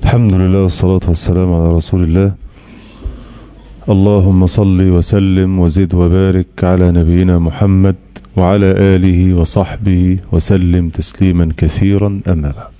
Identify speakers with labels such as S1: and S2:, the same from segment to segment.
S1: الحمد لله والصلاة والسلام على رسول الله اللهم صل وسلم وزد وبارك على نبينا محمد وعلى آله وصحبه وسلم تسليما كثيرا أما بعد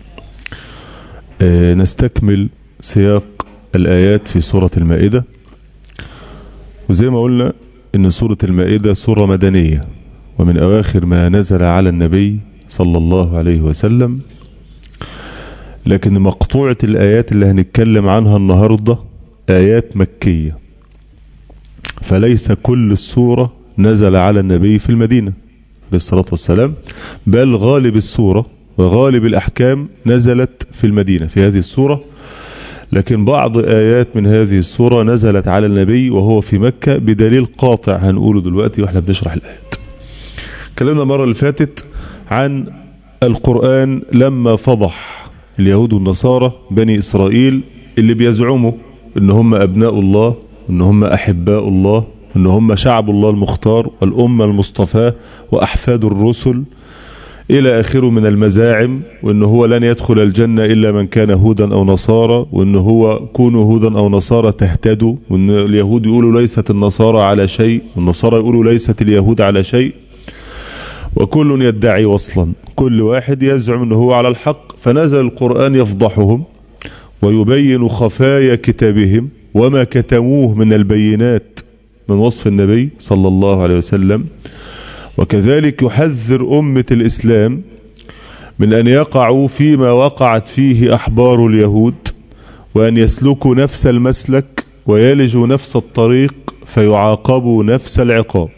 S1: آه نستكمل سياق الآيات في سورة المائدة وزي ما قلنا إن سورة المائدة سورة مدنية ومن أواخر ما نزل على النبي صلى الله عليه وسلم لكن مقطوعة الآيات اللي هنتكلم عنها النهاردة آيات مكية فليس كل السورة نزل على النبي في المدينة عليه الصلاة والسلام بل غالب السورة وغالب الأحكام نزلت في المدينة في هذه السورة لكن بعض آيات من هذه السورة نزلت على النبي وهو في مكة بدليل قاطع هنقوله دلوقتي واحنا بنشرح الآيات كلامنا المرة اللي فاتت عن القرآن لما فضح اليهود والنصارى بني إسرائيل اللي بيزعموا ان هم أبناء الله ان هم أحباء الله ان هم شعب الله المختار والأمة المصطفاة وأحفاد الرسل إلى آخره من المزاعم وأن هو لن يدخل الجنة إلا من كان هودا أو نصارى وأن هو كونوا هودا أو نصارى تهتدوا وأن اليهود يقولوا ليست النصارى على شيء والنصارى يقولوا ليست اليهود على شيء وكل يدعي وصلا كل واحد يزعم أنه هو على الحق فنزل القرآن يفضحهم ويبين خفايا كتابهم وما كتموه من البينات من وصف النبي صلى الله عليه وسلم وكذلك يحذر أمة الإسلام من أن يقعوا فيما وقعت فيه أحبار اليهود وأن يسلكوا نفس المسلك ويلجوا نفس الطريق فيعاقبوا نفس العقاب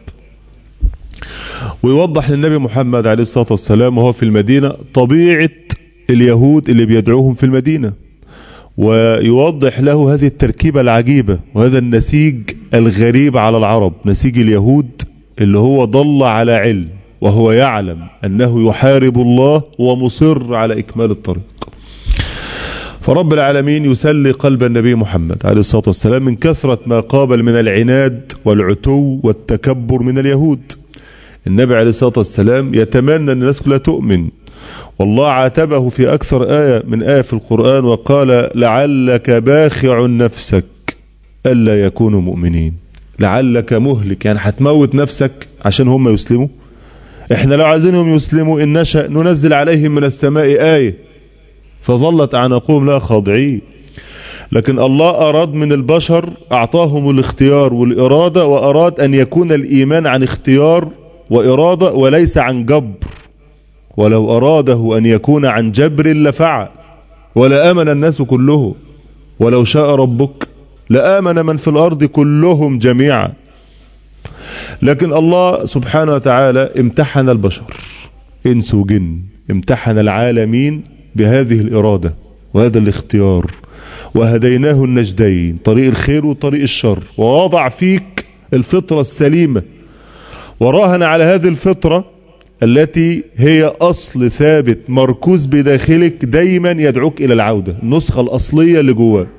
S1: ويوضح للنبي محمد عليه الصلاة والسلام وهو في المدينة طبيعة اليهود اللي بيدعوهم في المدينة ويوضح له هذه التركيبة العجيبة وهذا النسيج الغريب على العرب نسيج اليهود اللي هو ضل على علم وهو يعلم أنه يحارب الله ومصر على إكمال الطريق فرب العالمين يسلي قلب النبي محمد عليه الصلاة والسلام من كثرة ما قابل من العناد والعتو والتكبر من اليهود النبي عليه الصلاة والسلام يتمنى أن الناس كلها تؤمن والله عاتبه في أكثر آية من آية في القرآن وقال لعلك باخع نفسك ألا يكونوا مؤمنين لعلك مهلك يعني هتموت نفسك عشان هم يسلموا احنا لو عايزينهم يسلموا إن نشأ ننزل عليهم من السماء آية فظلت أعناقهم لا خاضعين لكن الله أراد من البشر أعطاهم الاختيار والإرادة وأراد أن يكون الإيمان عن اختيار وإرادة وليس عن جبر ولو أراده أن يكون عن جبر لفعل ولا آمن الناس كلهم ولو شاء ربك لآمن من في الأرض كلهم جميعا لكن الله سبحانه وتعالى امتحن البشر إنس وجن امتحن العالمين بهذه الإرادة وهذا الاختيار وهديناه النجدين طريق الخير وطريق الشر ووضع فيك الفطرة السليمة وراهن على هذه الفطرة التي هي أصل ثابت مركوز بداخلك دايما يدعوك إلى العودة النسخة الأصلية اللي جواك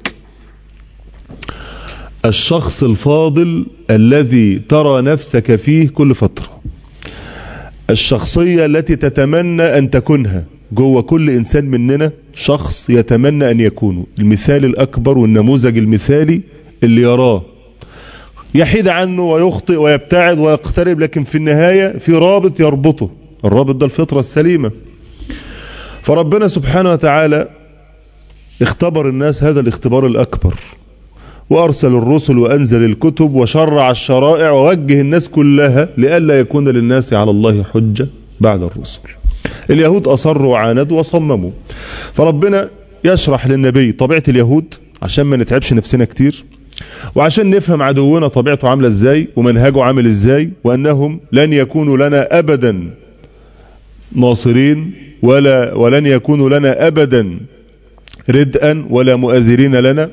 S1: الشخص الفاضل الذي ترى نفسك فيه كل فترة الشخصية التي تتمنى أن تكونها جوه كل إنسان مننا شخص يتمنى أن يكونه المثال الأكبر والنموذج المثالي اللي يراه يحيد عنه ويخطئ ويبتعد ويقترب لكن في النهاية في رابط يربطه الرابط ده الفطرة السليمة فربنا سبحانه وتعالى اختبر الناس هذا الاختبار الأكبر وأرسل الرسل وأنزل الكتب وشرع الشرائع ووجه الناس كلها لئلا يكون للناس على الله حجة بعد الرسل اليهود أصروا وعاندوا وصمموا فربنا يشرح للنبي طبيعة اليهود عشان ما نتعبش نفسنا كتير وعشان نفهم عدونا طبيعته عاملة ازاي ومنهجه عامل ازاي وانهم لن يكونوا لنا ابدا ناصرين ولا ولن يكونوا لنا ابدا ردءا ولا مؤازرين لنا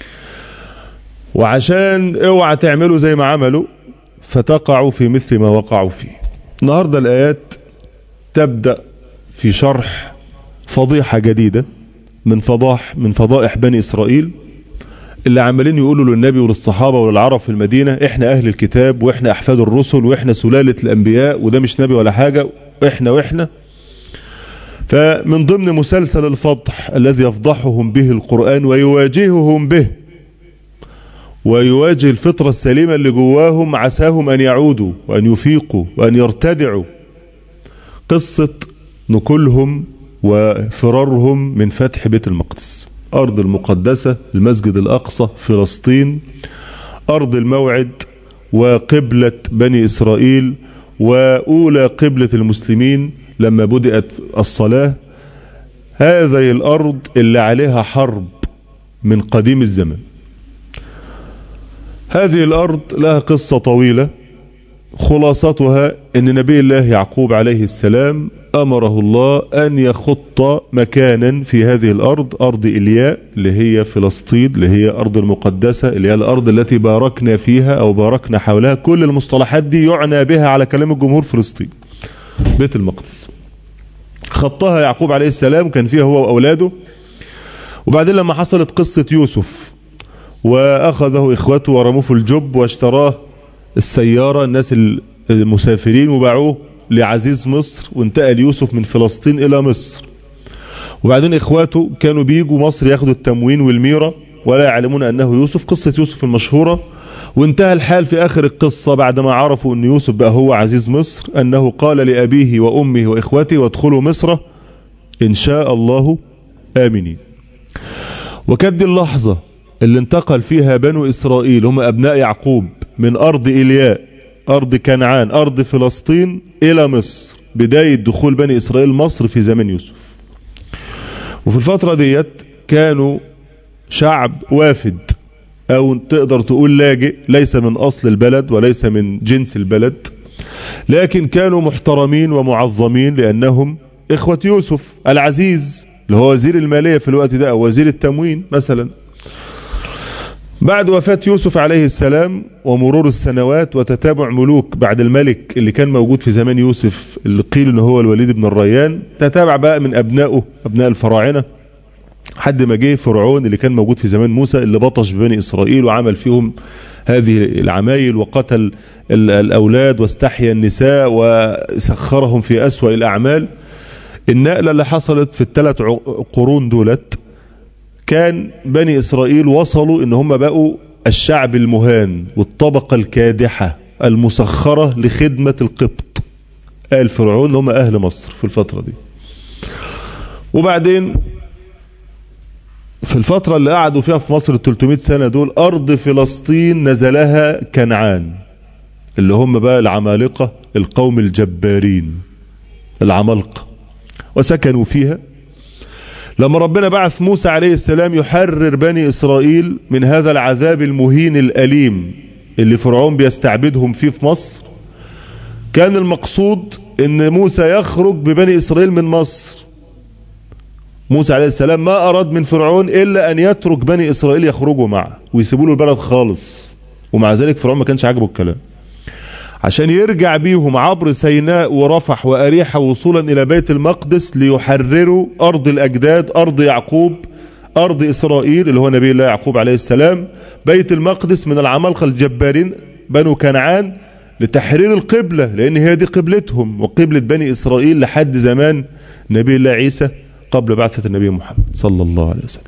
S1: وعشان اوعى تعملوا زي ما عملوا فتقعوا في مثل ما وقعوا فيه النهاردة الآيات تبدأ في شرح فضيحة جديدة من فضاح من فضائح بني إسرائيل اللي عمالين يقولوا للنبي وللصحابة وللعرب في المدينة احنا اهل الكتاب واحنا احفاد الرسل واحنا سلالة الانبياء وده مش نبي ولا حاجة احنا واحنا فمن ضمن مسلسل الفضح الذي يفضحهم به القرآن ويواجههم به ويواجه الفطرة السليمة اللي جواهم عساهم أن يعودوا وأن يفيقوا وأن يرتدعوا قصة نكلهم وفرارهم من فتح بيت المقدس أرض المقدسة المسجد الأقصى فلسطين أرض الموعد وقبلة بني إسرائيل وأولى قبلة المسلمين لما بدأت الصلاة هذه الأرض اللي عليها حرب من قديم الزمن هذه الأرض لها قصة طويلة خلاصتها أن نبي الله يعقوب عليه السلام أمره الله أن يخط مكانا في هذه الأرض أرض إلياء اللي هي فلسطين اللي هي أرض المقدسة اللي هي الأرض التي باركنا فيها أو باركنا حولها كل المصطلحات دي يعنى بها على كلام الجمهور فلسطين بيت المقدس خطها يعقوب عليه السلام كان فيها هو وأولاده وبعدين لما حصلت قصة يوسف وأخذه إخوته ورموه في الجب واشتراه السيارة الناس المسافرين وباعوه لعزيز مصر وانتقل يوسف من فلسطين إلى مصر وبعدين إخواته كانوا بيجوا مصر ياخدوا التموين والميرة ولا يعلمون أنه يوسف قصة يوسف المشهورة وانتهى الحال في آخر القصة بعدما عرفوا أن يوسف بقى هو عزيز مصر أنه قال لأبيه وأمه وإخوته وادخلوا مصر إن شاء الله آمنين وكانت دي اللحظة اللي انتقل فيها بنو إسرائيل هم أبناء يعقوب من أرض إلياء أرض كنعان أرض فلسطين إلى مصر بداية دخول بني إسرائيل مصر في زمن يوسف وفي الفترة ديت كانوا شعب وافد أو تقدر تقول لاجئ ليس من أصل البلد وليس من جنس البلد لكن كانوا محترمين ومعظمين لأنهم إخوة يوسف العزيز اللي هو وزير المالية في الوقت ده أو وزير التموين مثلا بعد وفاة يوسف عليه السلام ومرور السنوات وتتابع ملوك بعد الملك اللي كان موجود في زمان يوسف اللي قيل ان هو الوليد بن الريان تتابع بقى من ابنائه ابناء الفراعنه حد ما جه فرعون اللي كان موجود في زمان موسى اللي بطش ببني اسرائيل وعمل فيهم هذه العمايل وقتل الاولاد واستحيا النساء وسخرهم في اسوا الاعمال النقله اللي حصلت في الثلاث قرون دولت كان بني إسرائيل وصلوا إن هم بقوا الشعب المهان والطبقة الكادحة المسخرة لخدمة القبط قال فرعون اللي هم أهل مصر في الفترة دي وبعدين في الفترة اللي قعدوا فيها في مصر ال 300 سنة دول أرض فلسطين نزلها كنعان اللي هم بقى العمالقة القوم الجبارين العمالقة وسكنوا فيها لما ربنا بعث موسى عليه السلام يحرر بني إسرائيل من هذا العذاب المهين الأليم اللي فرعون بيستعبدهم فيه في مصر كان المقصود ان موسى يخرج ببني إسرائيل من مصر موسى عليه السلام ما أراد من فرعون إلا أن يترك بني إسرائيل يخرجوا معه ويسيبوا له البلد خالص ومع ذلك فرعون ما كانش عاجبه الكلام عشان يرجع بيهم عبر سيناء ورفح وأريحة وصولا إلى بيت المقدس ليحرروا أرض الأجداد أرض يعقوب أرض إسرائيل اللي هو نبي الله يعقوب عليه السلام بيت المقدس من العمالقة الجبارين بنو كنعان لتحرير القبلة لأن هي دي قبلتهم وقبلة بني إسرائيل لحد زمان نبي الله عيسى قبل بعثة النبي محمد صلى الله عليه وسلم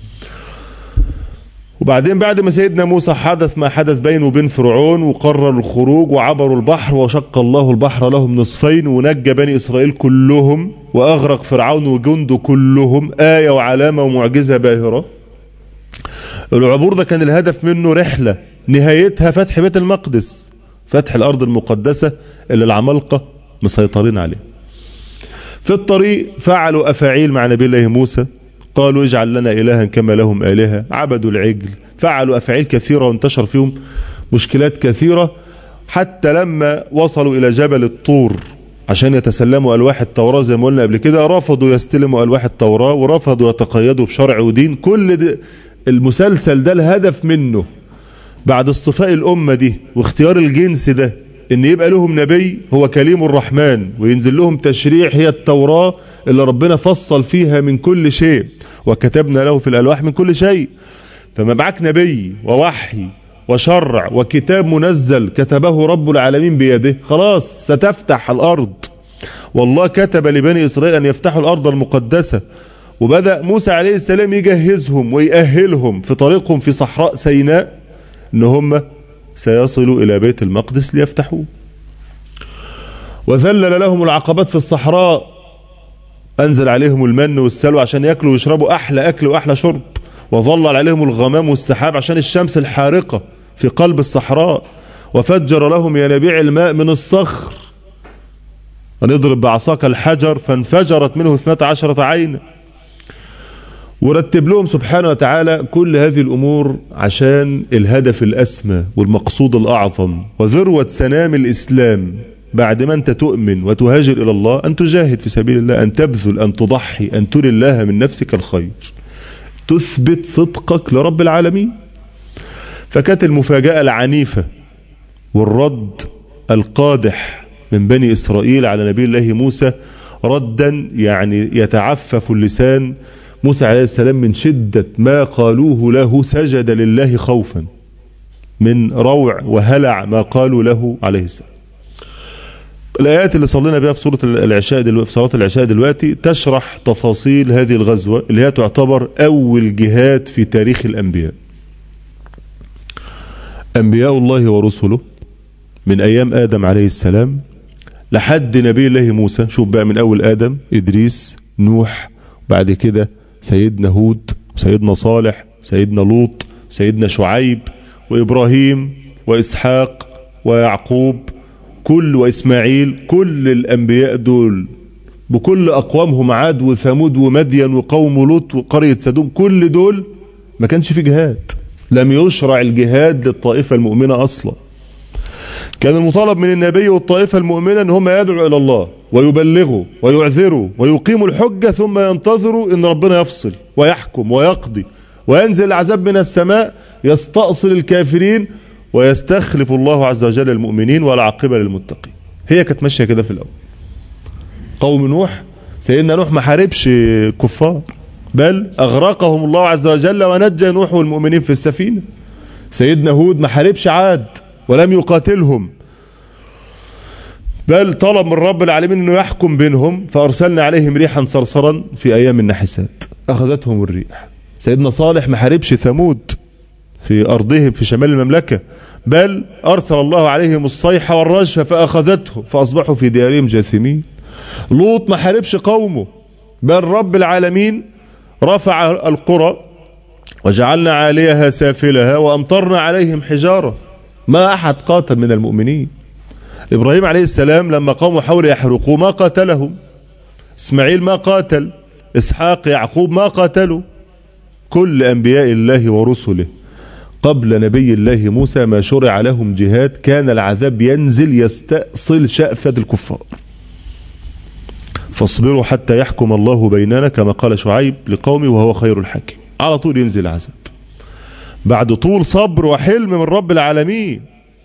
S1: وبعدين بعد ما سيدنا موسى حدث ما حدث بينه وبين فرعون وقرر الخروج وعبروا البحر وشق الله البحر لهم نصفين ونجى بني إسرائيل كلهم وأغرق فرعون وجنده كلهم آية وعلامة ومعجزة باهرة العبور ده كان الهدف منه رحلة نهايتها فتح بيت المقدس فتح الأرض المقدسة اللي العمالقة مسيطرين عليه في الطريق فعلوا أفاعيل مع نبي الله موسى قالوا اجعل لنا إلها كما لهم آلهة عبدوا العجل فعلوا أفعال كثيرة وانتشر فيهم مشكلات كثيرة حتى لما وصلوا إلى جبل الطور عشان يتسلموا ألواح التوراة زي ما قلنا قبل كده رفضوا يستلموا ألواح التوراة ورفضوا يتقيدوا بشرع ودين كل ده المسلسل ده الهدف منه بعد اصطفاء الأمة دي واختيار الجنس ده ان يبقى لهم نبي هو كليم الرحمن وينزل لهم تشريع هي التوراة اللي ربنا فصل فيها من كل شيء وكتبنا له في الألواح من كل شيء فما معك نبي ووحي وشرع وكتاب منزل كتبه رب العالمين بيده خلاص ستفتح الأرض والله كتب لبني إسرائيل أن يفتحوا الأرض المقدسة وبدأ موسى عليه السلام يجهزهم ويأهلهم في طريقهم في صحراء سيناء ان هم سيصلوا إلى بيت المقدس ليفتحوه وذلل لهم العقبات في الصحراء أنزل عليهم المن والسلوى عشان يأكلوا ويشربوا أحلى أكل وأحلى شرب وظلل عليهم الغمام والسحاب عشان الشمس الحارقة في قلب الصحراء وفجر لهم ينابيع الماء من الصخر ونضرب بعصاك الحجر فانفجرت منه اثنتا عشرة عينا ورتب لهم سبحانه وتعالى كل هذه الأمور عشان الهدف الأسمى والمقصود الأعظم وذروة سنام الإسلام بعد ما أنت تؤمن وتهاجر إلى الله أن تجاهد في سبيل الله أن تبذل أن تضحي أن تري الله من نفسك الخير تثبت صدقك لرب العالمين فكانت المفاجأة العنيفة والرد القادح من بني إسرائيل على نبي الله موسى ردا يعني يتعفف اللسان موسى عليه السلام من شدة ما قالوه له سجد لله خوفا من روع وهلع ما قالوا له عليه السلام الآيات اللي صلينا بها في سورة العشاء دلوقتي في صلاة العشاء دلوقتي تشرح تفاصيل هذه الغزوة اللي هي تعتبر أول جهاد في تاريخ الأنبياء أنبياء الله ورسله من أيام آدم عليه السلام لحد نبي الله موسى شوف بقى من أول آدم إدريس نوح بعد كده سيدنا هود سيدنا صالح سيدنا لوط سيدنا شعيب وإبراهيم وإسحاق ويعقوب كل وإسماعيل كل الأنبياء دول بكل أقوامهم عاد وثمود ومدين وقوم لوط وقرية سدوم كل دول ما كانش في جهاد لم يشرع الجهاد للطائفة المؤمنة أصلا كان المطالب من النبي والطائفة المؤمنة ان هم يدعوا الى الله ويبلغوا ويعذروا ويقيموا الحجة ثم ينتظروا ان ربنا يفصل ويحكم ويقضي وينزل العذاب من السماء يستأصل الكافرين ويستخلف الله عز وجل المؤمنين والعاقبة للمتقين هي كانت ماشية كده في الأول قوم نوح سيدنا نوح ما حاربش كفار بل أغرقهم الله عز وجل ونجى نوح والمؤمنين في السفينة سيدنا هود ما حاربش عاد ولم يقاتلهم بل طلب من رب العالمين انه يحكم بينهم فارسلنا عليهم ريحا صرصرا في ايام النحسات اخذتهم الريح سيدنا صالح ما حاربش ثمود في ارضهم في شمال المملكه بل ارسل الله عليهم الصيحه والرجفه فاخذتهم فاصبحوا في ديارهم جاثمين لوط ما حاربش قومه بل رب العالمين رفع القرى وجعلنا عاليها سافلها وامطرنا عليهم حجاره ما أحد قاتل من المؤمنين إبراهيم عليه السلام لما قاموا حاولوا يحرقوه ما قاتلهم إسماعيل ما قاتل إسحاق يعقوب ما قاتلوا كل أنبياء الله ورسله قبل نبي الله موسى ما شرع لهم جهاد كان العذاب ينزل يستأصل شأفة الكفار فاصبروا حتى يحكم الله بيننا كما قال شعيب لقومي وهو خير الحاكمين على طول ينزل العذاب بعد طول صبر وحلم من رب العالمين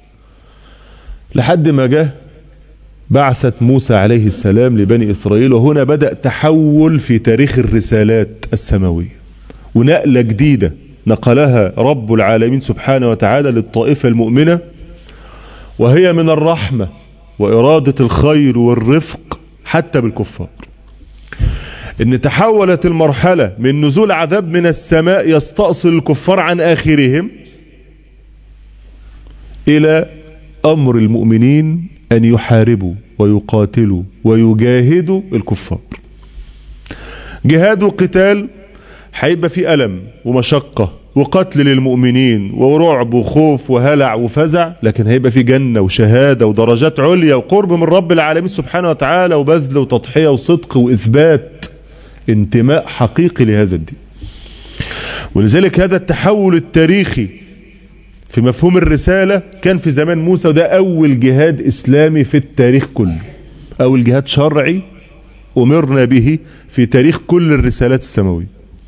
S1: لحد ما جه بعثة موسى عليه السلام لبني إسرائيل وهنا بدأ تحول في تاريخ الرسالات السماوية ونقلة جديدة نقلها رب العالمين سبحانه وتعالى للطائفة المؤمنة وهي من الرحمة وإرادة الخير والرفق حتى بالكفار ان تحولت المرحلة من نزول عذاب من السماء يستأصل الكفار عن آخرهم إلى أمر المؤمنين أن يحاربوا ويقاتلوا ويجاهدوا الكفار جهاد وقتال هيبقى في ألم ومشقة وقتل للمؤمنين ورعب وخوف وهلع وفزع لكن هيبقى في جنة وشهادة ودرجات عليا وقرب من رب العالمين سبحانه وتعالى وبذل وتضحية وصدق وإثبات انتماء حقيقي لهذا الدين ولذلك هذا التحول التاريخي في مفهوم الرسالة كان في زمان موسى وده أول جهاد إسلامي في التاريخ كله أول جهاد شرعي أمرنا به في تاريخ كل الرسالات السماوية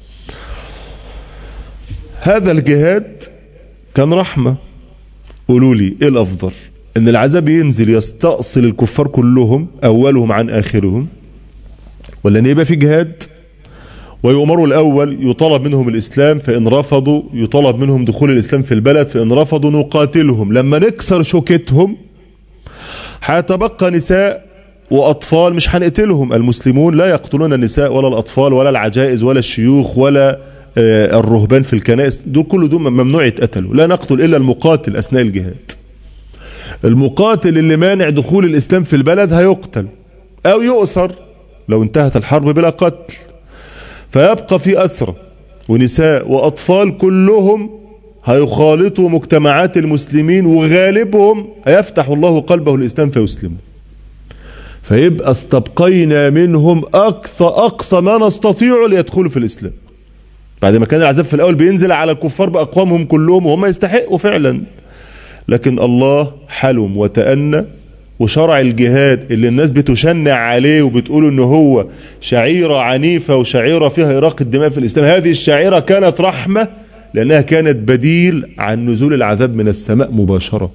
S1: هذا الجهاد كان رحمة قولوا لي إيه الأفضل إن العذاب ينزل يستأصل الكفار كلهم أولهم عن آخرهم ولا ان يبقى في جهاد ويؤمروا الأول يطلب منهم الإسلام فإن رفضوا يطلب منهم دخول الإسلام في البلد فإن رفضوا نقاتلهم لما نكسر شوكتهم هيتبقى نساء وأطفال مش هنقتلهم المسلمون لا يقتلون النساء ولا الأطفال ولا العجائز ولا الشيوخ ولا آه، الرهبان في الكنائس دول كل دول ممنوع يتقتلوا لا نقتل إلا المقاتل أثناء الجهاد المقاتل اللي مانع دخول الإسلام في البلد هيقتل أو يؤسر لو انتهت الحرب بلا قتل فيبقى في أسرى ونساء وأطفال كلهم هيخالطوا مجتمعات المسلمين وغالبهم هيفتح الله قلبه الإسلام فيسلموا فيبقى استبقينا منهم أقصى أقصى ما نستطيع ليدخلوا في الإسلام بعد ما كان العذاب في الأول بينزل على الكفار بأقوامهم كلهم وهم يستحقوا فعلا لكن الله حلم وتأنى وشرع الجهاد اللي الناس بتشنع عليه وبتقول ان هو شعيرة عنيفة وشعيرة فيها إراق الدماء في الإسلام هذه الشعيرة كانت رحمة لأنها كانت بديل عن نزول العذاب من السماء مباشرة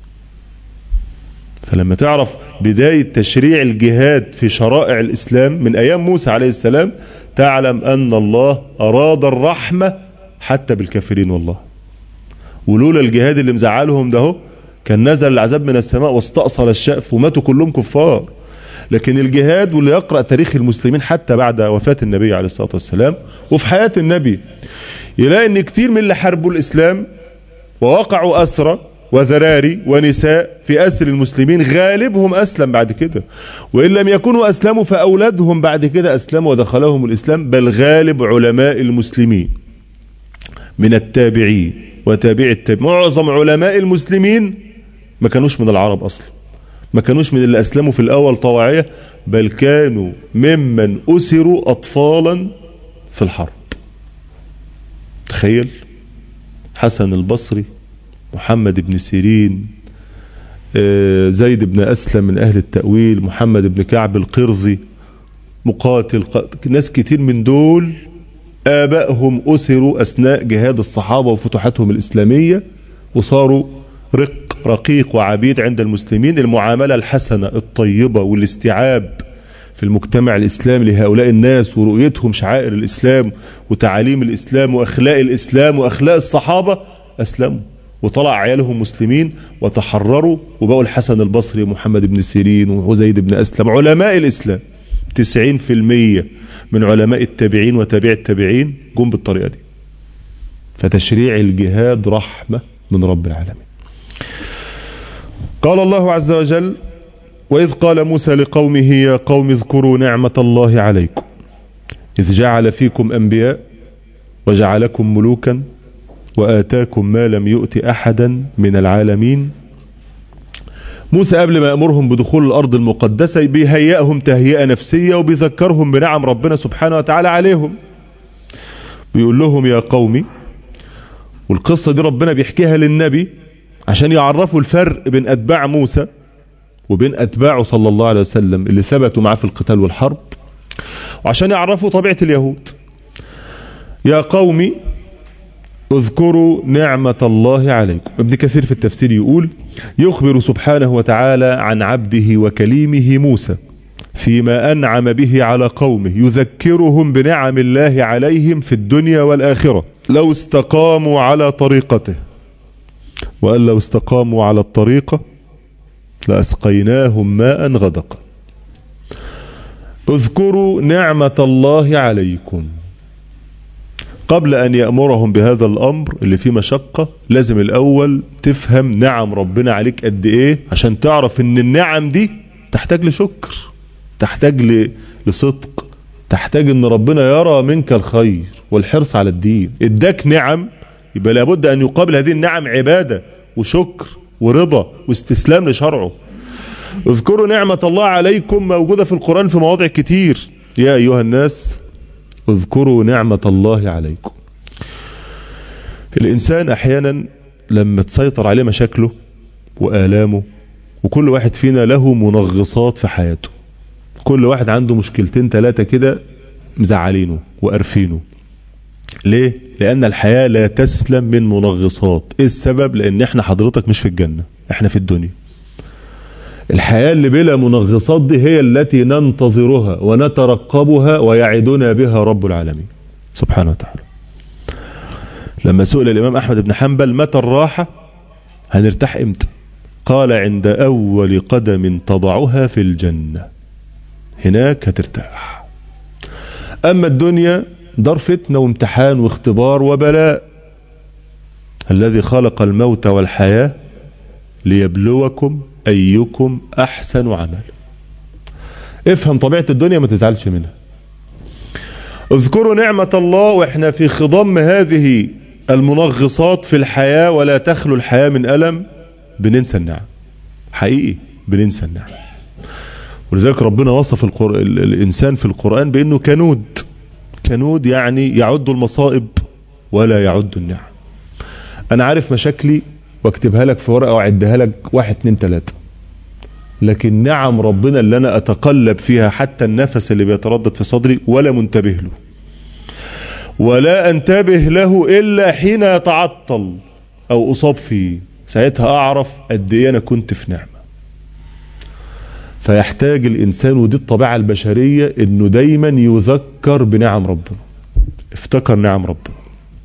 S1: فلما تعرف بداية تشريع الجهاد في شرائع الإسلام من أيام موسى عليه السلام تعلم أن الله أراد الرحمة حتى بالكافرين والله ولولا الجهاد اللي مزعلهم ده كان نزل العذاب من السماء واستأصل الشأف وماتوا كلهم كفار لكن الجهاد واللي يقرأ تاريخ المسلمين حتى بعد وفاة النبي عليه الصلاة والسلام وفي حياة النبي يلاقي ان كتير من اللي حاربوا الإسلام ووقعوا أسرى وذراري ونساء في أسر المسلمين غالبهم أسلم بعد كده وإن لم يكونوا أسلموا فأولادهم بعد كده أسلموا ودخلهم الإسلام بل غالب علماء المسلمين من التابعين وتابع التابع معظم علماء المسلمين ما كانوش من العرب أصلا ما كانوش من اللي أسلموا في الأول طواعية بل كانوا ممن أسروا أطفالا في الحرب تخيل حسن البصري محمد بن سيرين زيد بن أسلم من أهل التأويل محمد بن كعب القرظي مقاتل ناس كتير من دول آبائهم أسروا أثناء جهاد الصحابة وفتوحاتهم الإسلامية وصاروا رق رقيق وعبيد عند المسلمين المعاملة الحسنة الطيبة والاستيعاب في المجتمع الإسلامي لهؤلاء الناس ورؤيتهم شعائر الإسلام وتعاليم الإسلام وأخلاق الإسلام وأخلاق الصحابة أسلموا وطلع عيالهم مسلمين وتحرروا وبقوا الحسن البصري ومحمد بن سيرين وزيد بن أسلم علماء الإسلام 90% من علماء التابعين وتابع التابعين جم بالطريقة دي فتشريع الجهاد رحمة من رب العالمين قال الله عز وجل وإذ قال موسى لقومه يا قوم اذكروا نعمة الله عليكم إذ جعل فيكم أنبياء وجعلكم ملوكا وآتاكم ما لم يؤت أحدا من العالمين موسى قبل ما يأمرهم بدخول الأرض المقدسة بيهيئهم تهيئة نفسية وبيذكرهم بنعم ربنا سبحانه وتعالى عليهم بيقول لهم يا قومي والقصة دي ربنا بيحكيها للنبي عشان يعرفوا الفرق بين أتباع موسى وبين أتباعه صلى الله عليه وسلم اللي ثبتوا معاه في القتال والحرب وعشان يعرفوا طبيعة اليهود يا قومي اذكروا نعمة الله عليكم ابن كثير في التفسير يقول يخبر سبحانه وتعالى عن عبده وكليمه موسى فيما أنعم به على قومه يذكرهم بنعم الله عليهم في الدنيا والآخرة لو استقاموا على طريقته وأن لو استقاموا على الطريقة لأسقيناهم ماء غدقا اذكروا نعمة الله عليكم قبل أن يأمرهم بهذا الأمر اللي فيه مشقة لازم الأول تفهم نعم ربنا عليك قد إيه عشان تعرف إن النعم دي تحتاج لشكر تحتاج لصدق تحتاج إن ربنا يرى منك الخير والحرص على الدين اداك نعم يبقى لابد أن يقابل هذه النعم عبادة وشكر ورضا واستسلام لشرعه اذكروا نعمة الله عليكم موجودة في القرآن في مواضع كتير يا أيها الناس اذكروا نعمة الله عليكم الإنسان أحيانا لما تسيطر عليه مشاكله وآلامه وكل واحد فينا له منغصات في حياته كل واحد عنده مشكلتين ثلاثة كده مزعلينه وقرفينه ليه؟ لأن الحياة لا تسلم من منغصات إيه السبب؟ لأن احنا حضرتك مش في الجنة احنا في الدنيا الحياة اللي بلا منغصات دي هي التي ننتظرها ونترقبها ويعدنا بها رب العالمين سبحانه وتعالى لما سئل الإمام أحمد بن حنبل متى الراحة هنرتاح امتى قال عند أول قدم تضعها في الجنة هناك هترتاح أما الدنيا دار فتنة وامتحان واختبار وبلاء الذي خلق الموت والحياة ليبلوكم أيكم أحسن عملا افهم طبيعة الدنيا ما تزعلش منها اذكروا نعمة الله واحنا في خضم هذه المنغصات في الحياة ولا تخلو الحياة من ألم بننسى النعم حقيقي بننسى النعم ولذلك ربنا وصف القر... الإنسان في القرآن بأنه كنود كنود يعني يعد المصائب ولا يعد النعم أنا عارف مشاكلي واكتبها لك في ورقة واعدها لك واحد اتنين تلاتة لكن نعم ربنا اللي أنا أتقلب فيها حتى النفس اللي بيتردد في صدري ولا منتبه له ولا أنتبه له إلا حين يتعطل أو أصاب فيه ساعتها أعرف قد إيه أنا كنت في نعمة فيحتاج الإنسان ودي الطبيعة البشرية إنه دايما يذكر بنعم ربنا افتكر نعم ربنا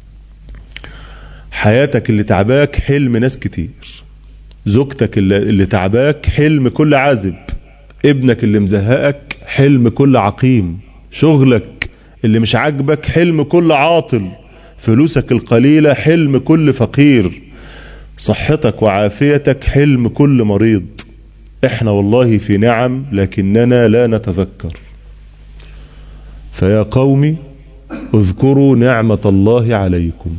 S1: حياتك اللي تعباك حلم ناس كتير زوجتك اللي, اللي تعباك حلم كل عازب ابنك اللي مزهقك حلم كل عقيم شغلك اللي مش عاجبك حلم كل عاطل فلوسك القليلة حلم كل فقير صحتك وعافيتك حلم كل مريض احنا والله في نعم لكننا لا نتذكر فيا قوم اذكروا نعمة الله عليكم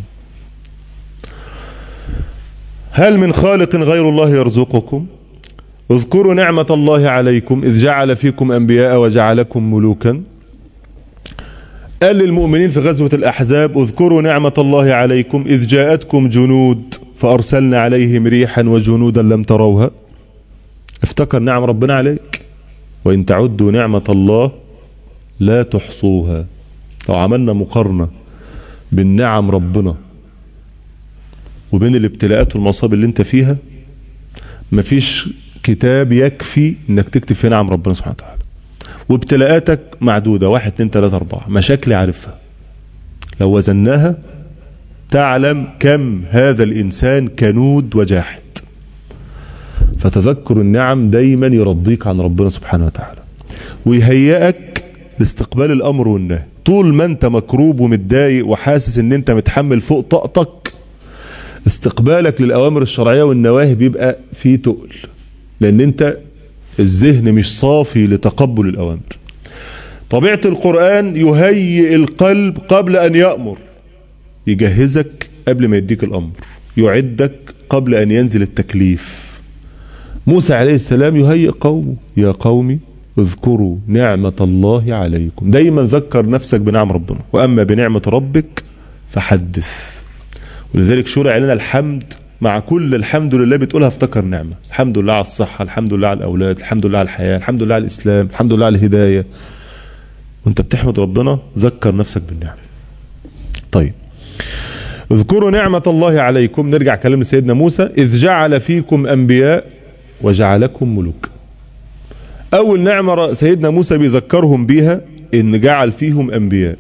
S1: هل من خالق غير الله يرزقكم اذكروا نعمة الله عليكم إذ جعل فيكم أنبياء وجعلكم ملوكا قال للمؤمنين في غزوة الأحزاب اذكروا نعمة الله عليكم إذ جاءتكم جنود فأرسلنا عليهم ريحا وجنودا لم تروها افتكر نعم ربنا عليك وإن تعدوا نعمة الله لا تحصوها لو عملنا مقارنة بالنعم ربنا وبين الابتلاءات والمصائب اللي انت فيها مفيش كتاب يكفي انك تكتب فيه نعم ربنا سبحانه وتعالى وابتلاءاتك معدودة واحد اتنين تلاتة اربعة مشاكل عارفها لو وزناها تعلم كم هذا الانسان كنود وجاحد فتذكر النعم دايما يرضيك عن ربنا سبحانه وتعالى ويهيئك لاستقبال الامر والنهي طول ما انت مكروب ومتضايق وحاسس ان انت متحمل فوق طاقتك استقبالك للأوامر الشرعية والنواهي بيبقى فيه تقل لأن أنت الذهن مش صافي لتقبل الأوامر طبيعة القرآن يهيئ القلب قبل أن يأمر يجهزك قبل ما يديك الأمر يعدك قبل أن ينزل التكليف موسى عليه السلام يهيئ قومه يا قومي اذكروا نعمة الله عليكم دايما ذكر نفسك بنعم ربنا وأما بنعمة ربك فحدث ولذلك شرع لنا الحمد مع كل الحمد لله بتقولها افتكر نعمة الحمد لله على الصحة الحمد لله على الأولاد الحمد لله على الحياة الحمد لله على الإسلام الحمد لله على الهداية وانت بتحمد ربنا ذكر نفسك بالنعمة طيب اذكروا نعمة الله عليكم نرجع كلام سيدنا موسى إذ جعل فيكم أنبياء وجعلكم ملوك أول نعمة سيدنا موسى بيذكرهم بيها إن جعل فيهم أنبياء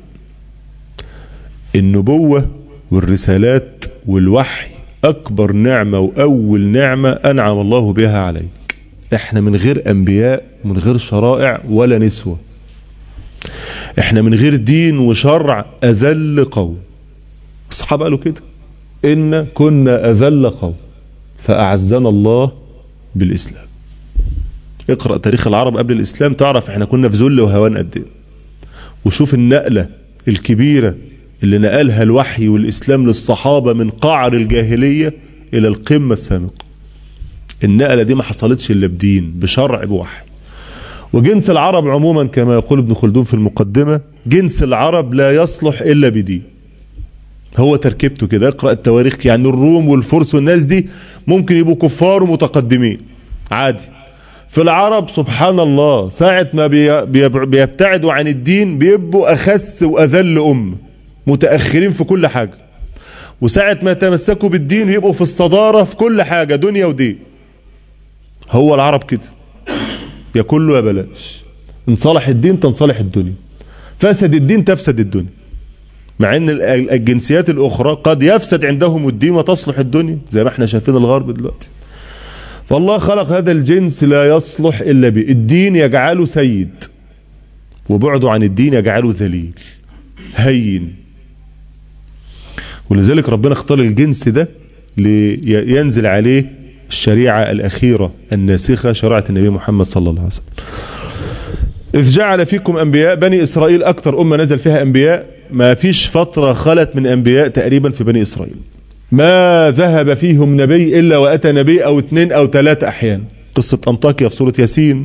S1: النبوة والرسالات والوحي أكبر نعمة وأول نعمة أنعم الله بها عليك احنا من غير أنبياء من غير شرائع ولا نسوة احنا من غير دين وشرع أذل قوم الصحابة قالوا كده إن كنا أذل قوم فأعزنا الله بالإسلام اقرأ تاريخ العرب قبل الإسلام تعرف احنا كنا في ذل وهوان قد ايه وشوف النقلة الكبيرة اللي نقلها الوحي والإسلام للصحابة من قعر الجاهلية إلى القمة السامقة النقلة دي ما حصلتش إلا بدين بشرع بوحي وجنس العرب عموما كما يقول ابن خلدون في المقدمة جنس العرب لا يصلح إلا بدين هو تركيبته كده اقرأ التواريخ يعني الروم والفرس والناس دي ممكن يبقوا كفار ومتقدمين عادي في العرب سبحان الله ساعة ما بيبتعدوا عن الدين بيبقوا أخس وأذل أمة متأخرين في كل حاجة وساعة ما يتمسكوا بالدين يبقوا في الصدارة في كل حاجة دنيا ودين هو العرب كده يا كله يا بلاش ان صلح الدين تنصلح الدنيا فسد الدين تفسد الدنيا مع ان الجنسيات الاخرى قد يفسد عندهم الدين وتصلح الدنيا زي ما احنا شايفين الغرب دلوقتي فالله خلق هذا الجنس لا يصلح الا به الدين يجعله سيد وبعده عن الدين يجعله ذليل هين ولذلك ربنا اختار الجنس ده لينزل عليه الشريعة الأخيرة الناسخة شريعة النبي محمد صلى الله عليه وسلم إذ جعل فيكم أنبياء بني إسرائيل أكثر أمة نزل فيها أنبياء ما فيش فترة خلت من أنبياء تقريبا في بني إسرائيل ما ذهب فيهم نبي إلا وأتى نبي أو اثنين أو ثلاثة أحيان قصة أنطاكيا في سورة ياسين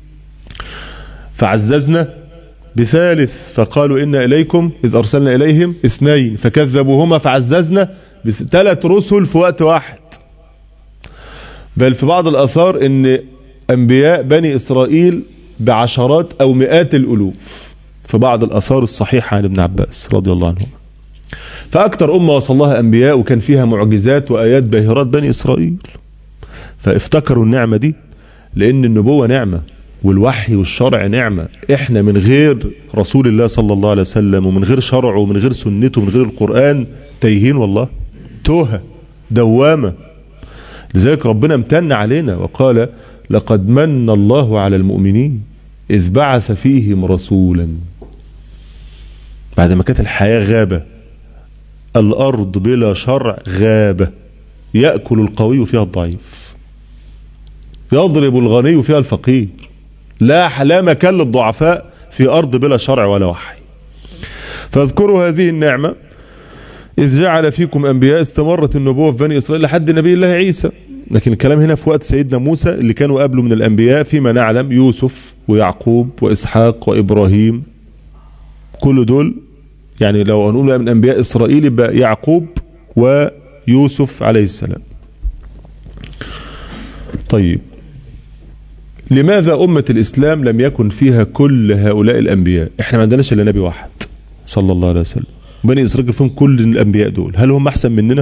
S1: فعززنا بثالث فقالوا إنا إليكم إذ أرسلنا إليهم اثنين فكذبوهما فعززنا ثلاث رسل في وقت واحد بل في بعض الآثار إن أنبياء بني إسرائيل بعشرات أو مئات الألوف في بعض الآثار الصحيحة عن ابن عباس رضي الله عنه فأكثر أمة وصل لها أنبياء وكان فيها معجزات وآيات باهرات بني إسرائيل فافتكروا النعمة دي لأن النبوة نعمة والوحي والشرع نعمة احنا من غير رسول الله صلى الله عليه وسلم ومن غير شرعه ومن غير سنته ومن غير القرآن تايهين والله توهة دوامة لذلك ربنا امتن علينا وقال لقد من الله على المؤمنين إذ بعث فيهم رسولا بعد ما كانت الحياة غابة الأرض بلا شرع غابة يأكل القوي فيها الضعيف يضرب الغني فيها الفقير لا لا مكان للضعفاء في أرض بلا شرع ولا وحي فاذكروا هذه النعمة إذ جعل فيكم أنبياء استمرت النبوة في بني إسرائيل لحد نبي الله عيسى لكن الكلام هنا في وقت سيدنا موسى اللي كانوا قبله من الأنبياء فيما نعلم يوسف ويعقوب وإسحاق وإبراهيم كل دول يعني لو هنقول من أنبياء إسرائيل يبقى يعقوب ويوسف عليه السلام طيب لماذا أمة الإسلام لم يكن فيها كل هؤلاء الأنبياء احنا ما عندناش إلا نبي واحد صلى الله عليه وسلم بني إسرائيل فيهم كل الأنبياء دول هل هم أحسن مننا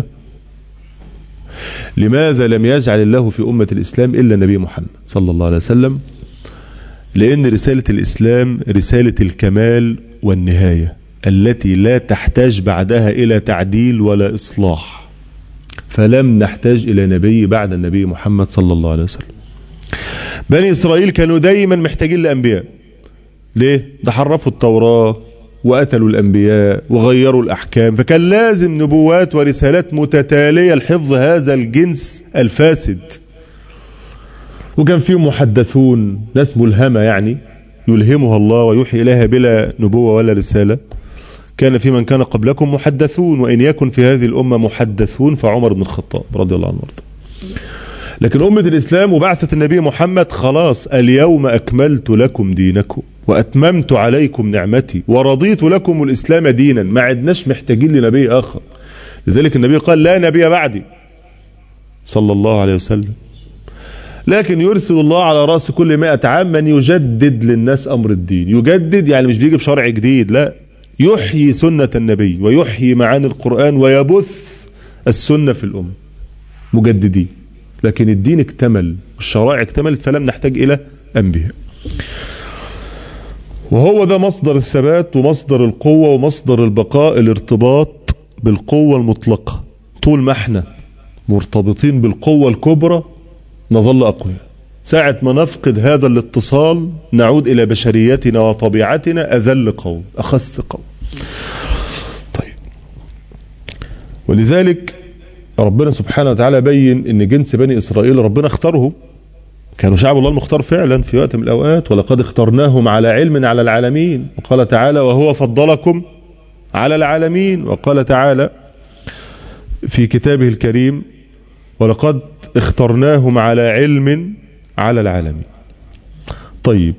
S1: لماذا لم يجعل الله في أمة الإسلام إلا النبي محمد صلى الله عليه وسلم لأن رسالة الإسلام رسالة الكمال والنهاية التي لا تحتاج بعدها إلى تعديل ولا إصلاح فلم نحتاج إلى نبي بعد النبي محمد صلى الله عليه وسلم بني إسرائيل كانوا دايما محتاجين لأنبياء ليه؟ ده حرفوا التوراة وقتلوا الأنبياء وغيروا الأحكام فكان لازم نبوات ورسالات متتالية لحفظ هذا الجنس الفاسد وكان فيهم محدثون ناس ملهمة يعني يلهمها الله ويوحي إليها بلا نبوة ولا رسالة كان في من كان قبلكم محدثون وإن يكن في هذه الأمة محدثون فعمر بن الخطاب رضي الله عنه وارضاه لكن أمة الإسلام وبعثة النبي محمد خلاص اليوم أكملت لكم دينكم وأتممت عليكم نعمتي ورضيت لكم الإسلام دينا ما عدناش محتاجين لنبي آخر لذلك النبي قال لا نبي بعدي صلى الله عليه وسلم لكن يرسل الله على رأس كل مئة عام من يجدد للناس أمر الدين يجدد يعني مش بيجي بشرع جديد لا يحيي سنة النبي ويحيي معاني القرآن ويبث السنة في الأمة مجددين لكن الدين اكتمل والشرائع اكتملت فلم نحتاج إلى أنبياء وهو ده مصدر الثبات ومصدر القوة ومصدر البقاء الارتباط بالقوة المطلقة طول ما احنا مرتبطين بالقوة الكبرى نظل أقوياء ساعة ما نفقد هذا الاتصال نعود إلى بشريتنا وطبيعتنا أذل قوم أخس قوم طيب ولذلك ربنا سبحانه وتعالى بين ان جنس بني اسرائيل ربنا اختارهم كانوا شعب الله المختار فعلا في وقت من الاوقات ولقد اخترناهم على علم على العالمين وقال تعالى وهو فضلكم على العالمين وقال تعالى في كتابه الكريم ولقد اخترناهم على علم على العالمين طيب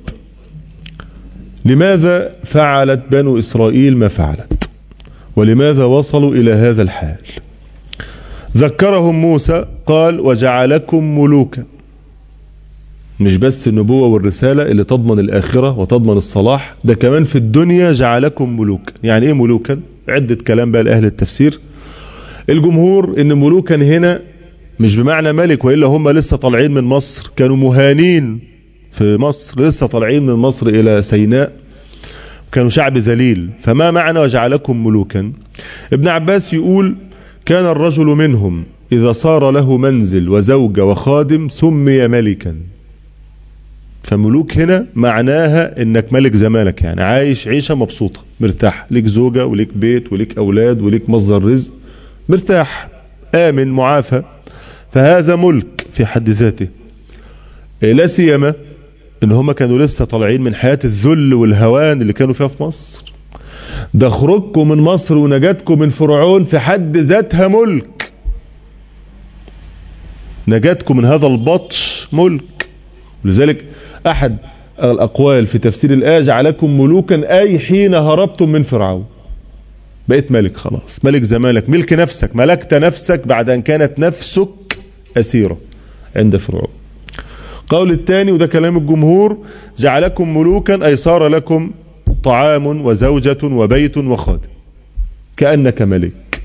S1: لماذا فعلت بنو اسرائيل ما فعلت ولماذا وصلوا الى هذا الحال ذكرهم موسى قال وجعلكم ملوكا مش بس النبوة والرسالة اللي تضمن الآخرة وتضمن الصلاح ده كمان في الدنيا جعلكم ملوكا يعني ايه ملوكا عدة كلام بقى لأهل التفسير الجمهور ان ملوكا هنا مش بمعنى ملك وإلا هم لسه طالعين من مصر كانوا مهانين في مصر لسه طالعين من مصر إلى سيناء كانوا شعب ذليل فما معنى وجعلكم ملوكا ابن عباس يقول كان الرجل منهم إذا صار له منزل وزوجة وخادم سمي ملكا فملوك هنا معناها انك ملك زمانك يعني عايش عيشة مبسوطة مرتاح ليك زوجة وليك بيت وليك اولاد وليك مصدر رزق مرتاح امن معافى فهذا ملك في حد ذاته لا سيما ان هم كانوا لسه طالعين من حياة الذل والهوان اللي كانوا فيها في مصر ده خروجكم من مصر ونجاتكم من فرعون في حد ذاتها ملك نجاتكم من هذا البطش ملك ولذلك احد الاقوال في تفسير الايه جعلكم ملوكا اي حين هربتم من فرعون بقيت ملك خلاص ملك زمانك ملك نفسك ملكت نفسك بعد ان كانت نفسك اسيره عند فرعون قول الثاني وده كلام الجمهور جعلكم ملوكا أي صار لكم طعام وزوجة وبيت وخادم كأنك ملك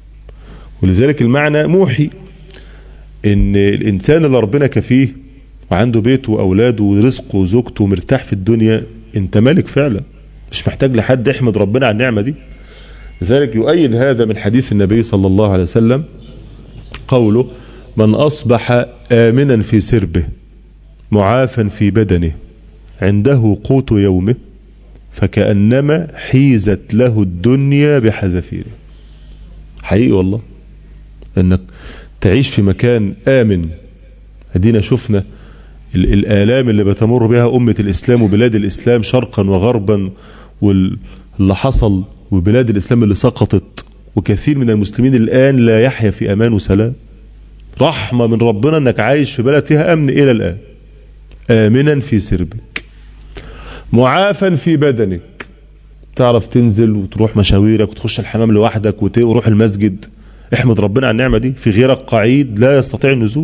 S1: ولذلك المعنى موحي ان الانسان اللي ربنا كفيه وعنده بيته واولاده ورزقه وزوجته ومرتاح في الدنيا انت ملك فعلا مش محتاج لحد يحمد ربنا على النعمة دي لذلك يؤيد هذا من حديث النبي صلى الله عليه وسلم قوله من أصبح آمنا في سربه معافا في بدنه عنده قوت يومه فكأنما حيزت له الدنيا بحذافيره حقيقي والله انك تعيش في مكان آمن ادينا شفنا الآلام اللي بتمر بها أمة الإسلام وبلاد الإسلام شرقا وغربا واللي حصل وبلاد الإسلام اللي سقطت وكثير من المسلمين الآن لا يحيا في أمان وسلام رحمة من ربنا أنك عايش في بلد فيها أمن إلى الآن آمنا في سربك معافا في بدنك تعرف تنزل وتروح مشاويرك وتخش الحمام لوحدك وتروح المسجد احمد ربنا على النعمة دي في غيرك قعيد لا يستطيع النزول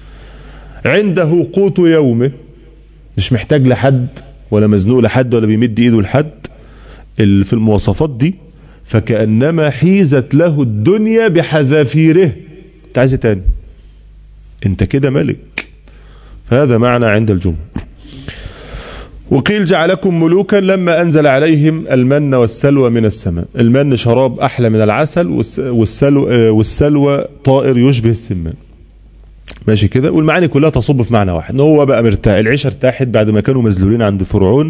S1: عنده قوت يومه مش محتاج لحد ولا مزنوق لحد ولا بيمد ايده لحد اللي في المواصفات دي فكأنما حيزت له الدنيا بحذافيره انت عايز تاني انت كده ملك فهذا معنى عند الجمهور وقيل جعلكم ملوكا لما أنزل عليهم المن والسلوى من السماء المن شراب أحلى من العسل والسلوى, والسلوى طائر يشبه السمان ماشي كده والمعاني كلها تصب في معنى واحد ان هو بقى مرتاح العيشة ارتاحت بعد ما كانوا مذلولين عند فرعون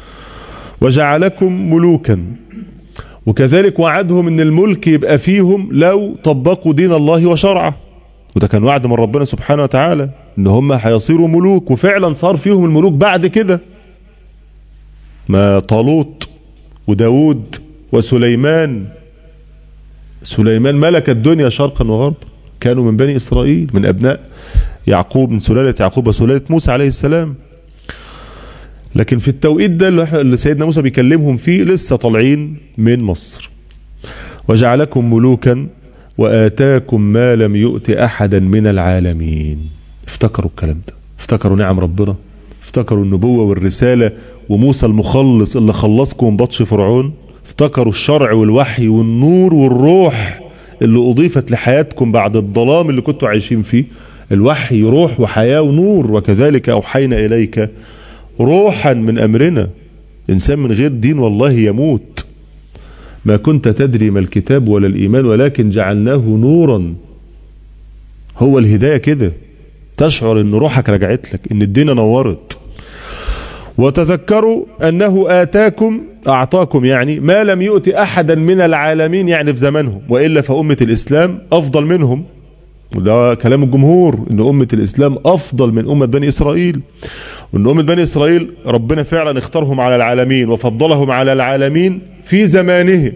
S1: وجعلكم ملوكا وكذلك وعدهم ان الملك يبقى فيهم لو طبقوا دين الله وشرعه وده كان وعد من ربنا سبحانه وتعالى ان هم هيصيروا ملوك وفعلا صار فيهم الملوك بعد كده ما طالوت وداود وسليمان سليمان ملك الدنيا شرقا وغربا كانوا من بني إسرائيل من أبناء يعقوب من سلالة يعقوب وسلالة موسى عليه السلام لكن في التوقيت ده اللي سيدنا موسى بيكلمهم فيه لسه طالعين من مصر وجعلكم ملوكا وآتاكم ما لم يؤت أحدا من العالمين افتكروا الكلام ده افتكروا نعم ربنا افتكروا النبوة والرسالة وموسى المخلص اللي خلصكم من بطش فرعون افتكروا الشرع والوحي والنور والروح اللي أضيفت لحياتكم بعد الظلام اللي كنتوا عايشين فيه الوحي روح وحياة ونور وكذلك أوحينا إليك روحا من أمرنا إنسان من غير دين والله يموت ما كنت تدري ما الكتاب ولا الإيمان ولكن جعلناه نورا هو الهداية كده تشعر ان روحك رجعت لك ان الدنيا نورت وتذكروا انه اتاكم اعطاكم يعني ما لم يؤت احدا من العالمين يعني في زمانهم والا فامه الاسلام افضل منهم وده كلام الجمهور ان امه الاسلام افضل من امه بني اسرائيل وان امه بني اسرائيل ربنا فعلا اختارهم على العالمين وفضلهم على العالمين في زمانهم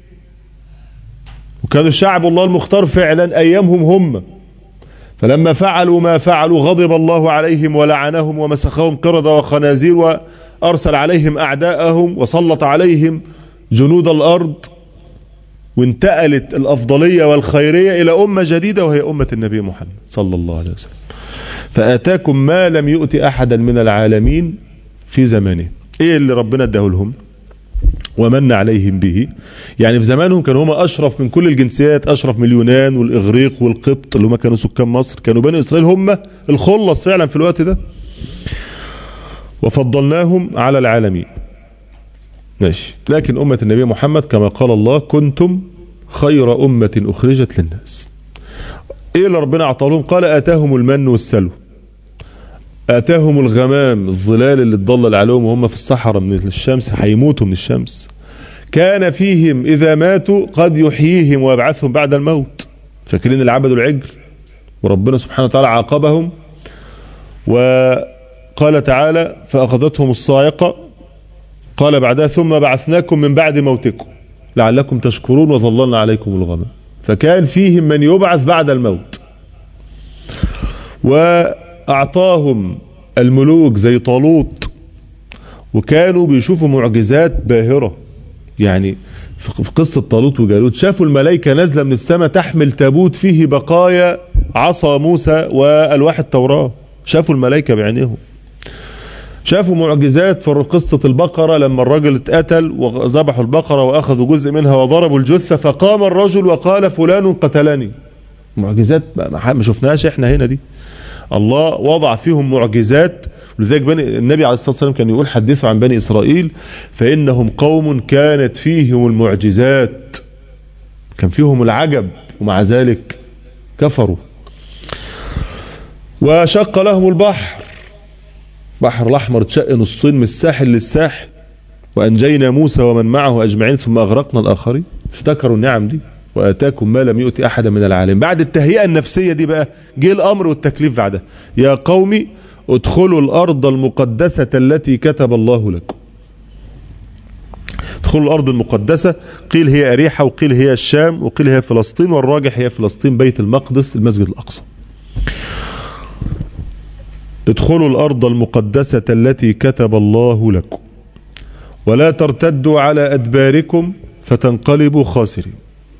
S1: وكانوا شعب الله المختار فعلا ايامهم هم فلما فعلوا ما فعلوا غضب الله عليهم ولعنهم ومسخهم قردة وخنازير وأرسل عليهم أعداءهم وسلط عليهم جنود الأرض وانتقلت الأفضلية والخيرية إلى أمة جديدة وهي أمة النبي محمد صلى الله عليه وسلم فآتاكم ما لم يؤت أحدا من العالمين في زمانه إيه اللي ربنا اداه لهم ومن عليهم به يعني في زمانهم كانوا هم أشرف من كل الجنسيات أشرف من اليونان والإغريق والقبط اللي هم كانوا سكان مصر كانوا بني إسرائيل هم الخلص فعلا في الوقت ده وفضلناهم على العالمين ماشي لكن أمة النبي محمد كما قال الله كنتم خير أمة أخرجت للناس إيه اللي ربنا أعطى لهم قال آتاهم المن والسلو آتاهم الغمام الظلال اللي تضلل عليهم وهم في الصحراء من الشمس هيموتوا من الشمس كان فيهم إذا ماتوا قد يحييهم ويبعثهم بعد الموت فاكرين اللي عبدوا العجل وربنا سبحانه وتعالى عاقبهم وقال تعالى فأخذتهم الصاعقة قال بعدها ثم بعثناكم من بعد موتكم لعلكم تشكرون وظللنا عليكم الغمام فكان فيهم من يبعث بعد الموت وأعطاهم الملوك زي طالوت وكانوا بيشوفوا معجزات باهرة يعني في قصة طالوت وجالوت شافوا الملائكة نازلة من السماء تحمل تابوت فيه بقايا عصا موسى والواح التوراة شافوا الملائكة بعينيهم شافوا معجزات في قصة البقرة لما الرجل اتقتل وذبحوا البقرة وأخذوا جزء منها وضربوا الجثة فقام الرجل وقال فلان قتلني معجزات ما شفناهاش احنا هنا دي الله وضع فيهم معجزات ولذلك بني النبي عليه الصلاة والسلام كان يقول حدثوا عن بني إسرائيل فإنهم قوم كانت فيهم المعجزات كان فيهم العجب ومع ذلك كفروا وشق لهم البحر بحر الأحمر اتشق نصين من الساحل للساحل وأنجينا موسى ومن معه أجمعين ثم أغرقنا الآخرين افتكروا النعم دي واتاكم ما لم يؤتي احدا من العالم بعد التهيئه النفسيه دي بقى جه الامر والتكليف بعدها يا قومي ادخلوا الارض المقدسه التي كتب الله لكم ادخلوا الارض المقدسه قيل هي اريحه وقيل هي الشام وقيل هي فلسطين والراجح هي فلسطين بيت المقدس المسجد الاقصى ادخلوا الارض المقدسه التي كتب الله لكم ولا ترتدوا على ادباركم فتنقلبوا خاسرين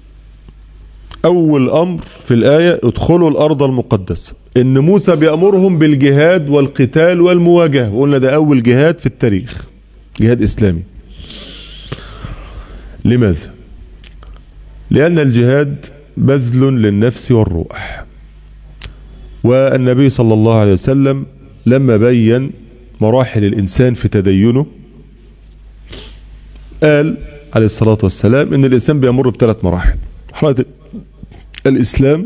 S1: أول أمر في الآية ادخلوا الأرض المقدسة إن موسى بيأمرهم بالجهاد والقتال والمواجهة وقلنا ده أول جهاد في التاريخ جهاد إسلامي لماذا؟ لأن الجهاد بذل للنفس والروح والنبي صلى الله عليه وسلم لما بين مراحل الإنسان في تدينه قال عليه الصلاة والسلام إن الإنسان بيمر بثلاث مراحل مرحلة الإسلام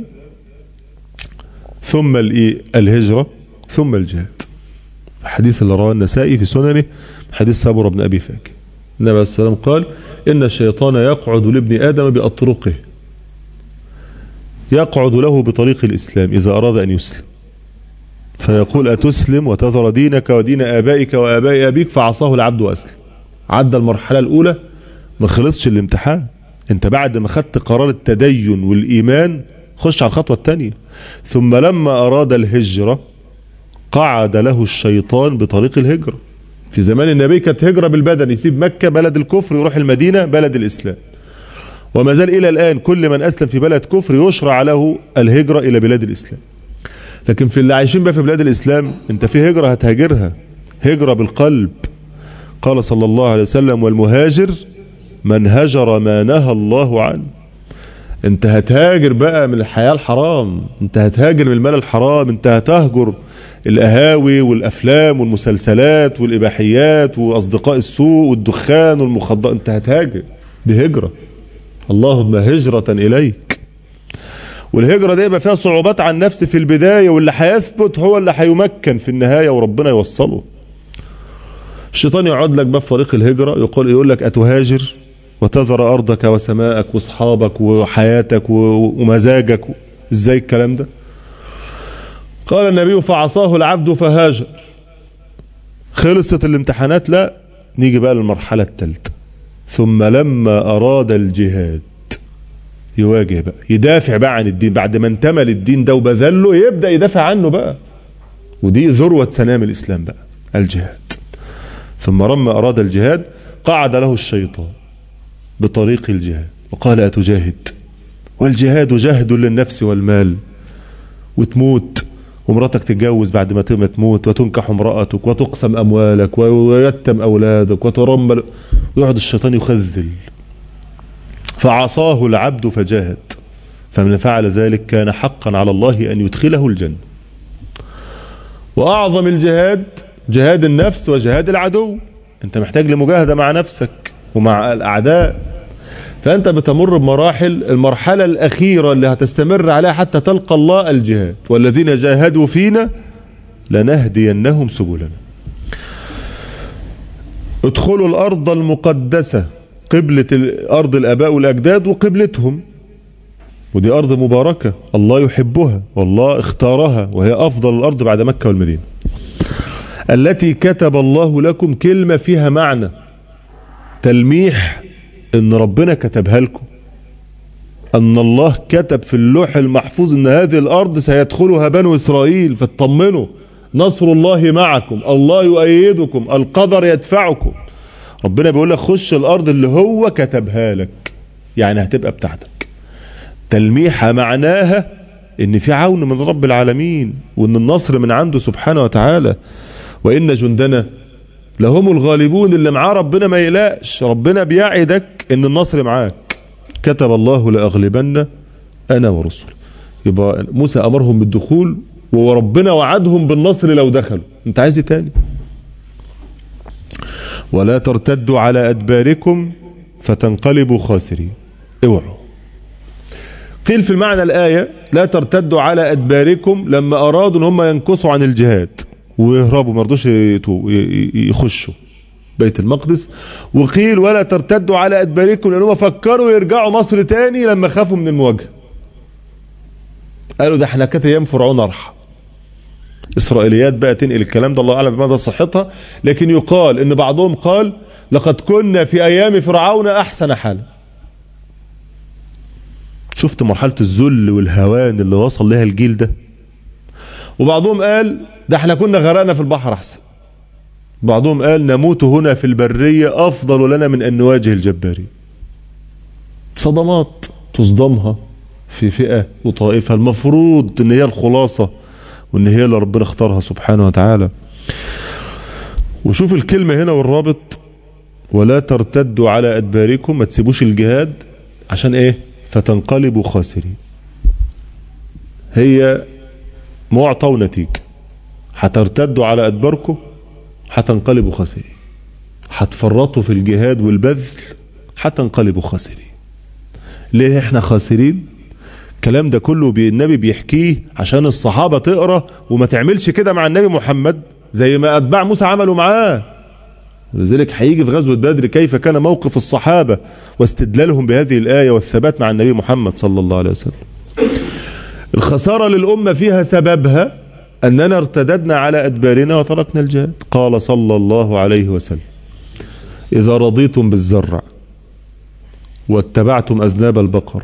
S1: ثم الهجرة ثم الجهاد الحديث اللي رواه النسائي في سننه حديث سابر بن أبي فاك النبي عليه الصلاة والسلام قال إن الشيطان يقعد لابن آدم بأطرقه يقعد له بطريق الإسلام إذا أراد أن يسلم فيقول أتسلم وتذر دينك ودين آبائك وآباء أبيك فعصاه العبد وأسلم عدى المرحلة الأولى ما خلصش الامتحان انت بعد ما خدت قرار التدين والإيمان خش على الخطوة الثانية ثم لما أراد الهجرة قعد له الشيطان بطريق الهجرة في زمان النبي كانت هجرة بالبدن يسيب مكة بلد الكفر يروح المدينة بلد الإسلام وما زال إلى الآن كل من أسلم في بلد كفر يشرع له الهجرة إلى بلاد الإسلام لكن في اللي عايشين بقى في بلاد الإسلام أنت في هجرة هتهاجرها هجرة بالقلب قال صلى الله عليه وسلم والمهاجر من هجر ما نهى الله عنه انت هتهاجر بقى من الحياة الحرام انت هتهاجر من المال الحرام انت هتهجر القهاوي والافلام والمسلسلات والاباحيات واصدقاء السوء والدخان والمخدرات انت هتهاجر دي هجرة اللهم هجرة اليك والهجرة دي يبقى فيها صعوبات على النفس في البداية واللي هيثبت هو اللي هيمكن في النهاية وربنا يوصله الشيطان يقعد لك بقى في طريق الهجرة يقول يقول لك أتهاجر وتذر أرضك وسماءك وأصحابك وحياتك ومزاجك إزاي الكلام ده قال النبي فعصاه العبد فهاجر خلصت الامتحانات لا نيجي بقى للمرحلة الثالثة ثم لما أراد الجهاد يواجه بقى يدافع بقى عن الدين بعد ما انتمى للدين ده وبذله يبدأ يدافع عنه بقى ودي ذروة سنام الإسلام بقى الجهاد ثم لما أراد الجهاد قعد له الشيطان بطريق الجهاد وقال أتجاهد والجهاد جهد للنفس والمال وتموت ومراتك تتجوز بعد ما تموت وتنكح امرأتك وتقسم أموالك ويتم أولادك وترمل ويقعد الشيطان يخذل فعصاه العبد فجاهد فمن فعل ذلك كان حقا على الله أن يدخله الجنة وأعظم الجهاد جهاد النفس وجهاد العدو انت محتاج لمجاهدة مع نفسك ومع الأعداء فأنت بتمر بمراحل المرحلة الأخيرة اللي هتستمر عليها حتى تلقى الله الجهاد والذين جاهدوا فينا لنهدينهم سبلنا ادخلوا الأرض المقدسة قبلة أرض الآباء والأجداد وقبلتهم ودي أرض مباركة الله يحبها والله اختارها وهي أفضل الأرض بعد مكة والمدينة التي كتب الله لكم كلمة فيها معنى تلميح ان ربنا كتبها لكم ان الله كتب في اللوح المحفوظ ان هذه الارض سيدخلها بنو اسرائيل فاطمنوا نصر الله معكم الله يؤيدكم القدر يدفعكم ربنا بيقول لك خش الارض اللي هو كتبها لك يعني هتبقى بتاعتك تلميحها معناها ان في عون من رب العالمين وان النصر من عنده سبحانه وتعالى وان جندنا لهم الغالبون اللي معاه ربنا ما يقلقش ربنا بيعدك ان النصر معاك كتب الله لاغلبن انا ورسلي يبقى موسى امرهم بالدخول وربنا وعدهم بالنصر لو دخلوا انت عايز ايه تاني ولا ترتدوا على ادباركم فتنقلبوا خاسرين اوعوا قيل في المعنى الآية لا ترتدوا على أدباركم لما أرادوا أن هم ينكسوا عن الجهاد ويهربوا ما رضوش يخشوا بيت المقدس وقيل ولا ترتدوا على أدباركم لأنهم فكروا يرجعوا مصر تاني لما خافوا من المواجهة قالوا ده احنا كانت أيام فرعون أرحم إسرائيليات بقى تنقل الكلام ده الله أعلم بمدى صحتها لكن يقال إن بعضهم قال لقد كنا في أيام فرعون أحسن حالا شفت مرحلة الذل والهوان اللي وصل لها الجيل ده وبعضهم قال ده احنا كنا غرقنا في البحر احسن بعضهم قال نموت هنا في البرية افضل لنا من ان نواجه الجبارين صدمات تصدمها في فئة وطائفة المفروض ان هي الخلاصة وان هي اللي ربنا اختارها سبحانه وتعالى وشوف الكلمة هنا والرابط ولا ترتدوا على ادباركم ما تسيبوش الجهاد عشان ايه فتنقلبوا خاسرين هي معطى ونتيجة هترتدوا على أدباركم هتنقلبوا خاسرين هتفرطوا في الجهاد والبذل هتنقلبوا خاسرين ليه احنا خاسرين الكلام ده كله بي النبي بيحكيه عشان الصحابة تقرأ وما تعملش كده مع النبي محمد زي ما أتباع موسى عملوا معاه ولذلك هيجي في غزوة بدر كيف كان موقف الصحابة واستدلالهم بهذه الآية والثبات مع النبي محمد صلى الله عليه وسلم الخسارة للأمة فيها سببها أننا ارتددنا على أدبارنا وتركنا الجهاد قال صلى الله عليه وسلم إذا رضيتم بالزرع واتبعتم أذناب البقر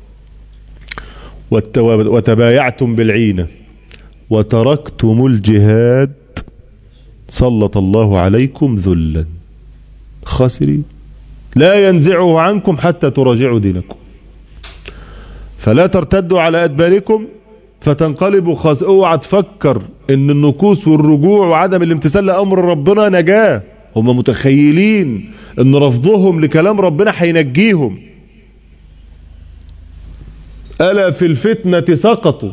S1: وتبايعتم بالعينة وتركتم الجهاد سلط الله عليكم ذلا خاسرين لا ينزعه عنكم حتى تراجعوا دينكم فلا ترتدوا على أدباركم فتنقلبوا خاص اوعى تفكر ان النكوس والرجوع وعدم الامتثال لامر ربنا نجاه هم متخيلين ان رفضهم لكلام ربنا هينجيهم الا في الفتنه سقطوا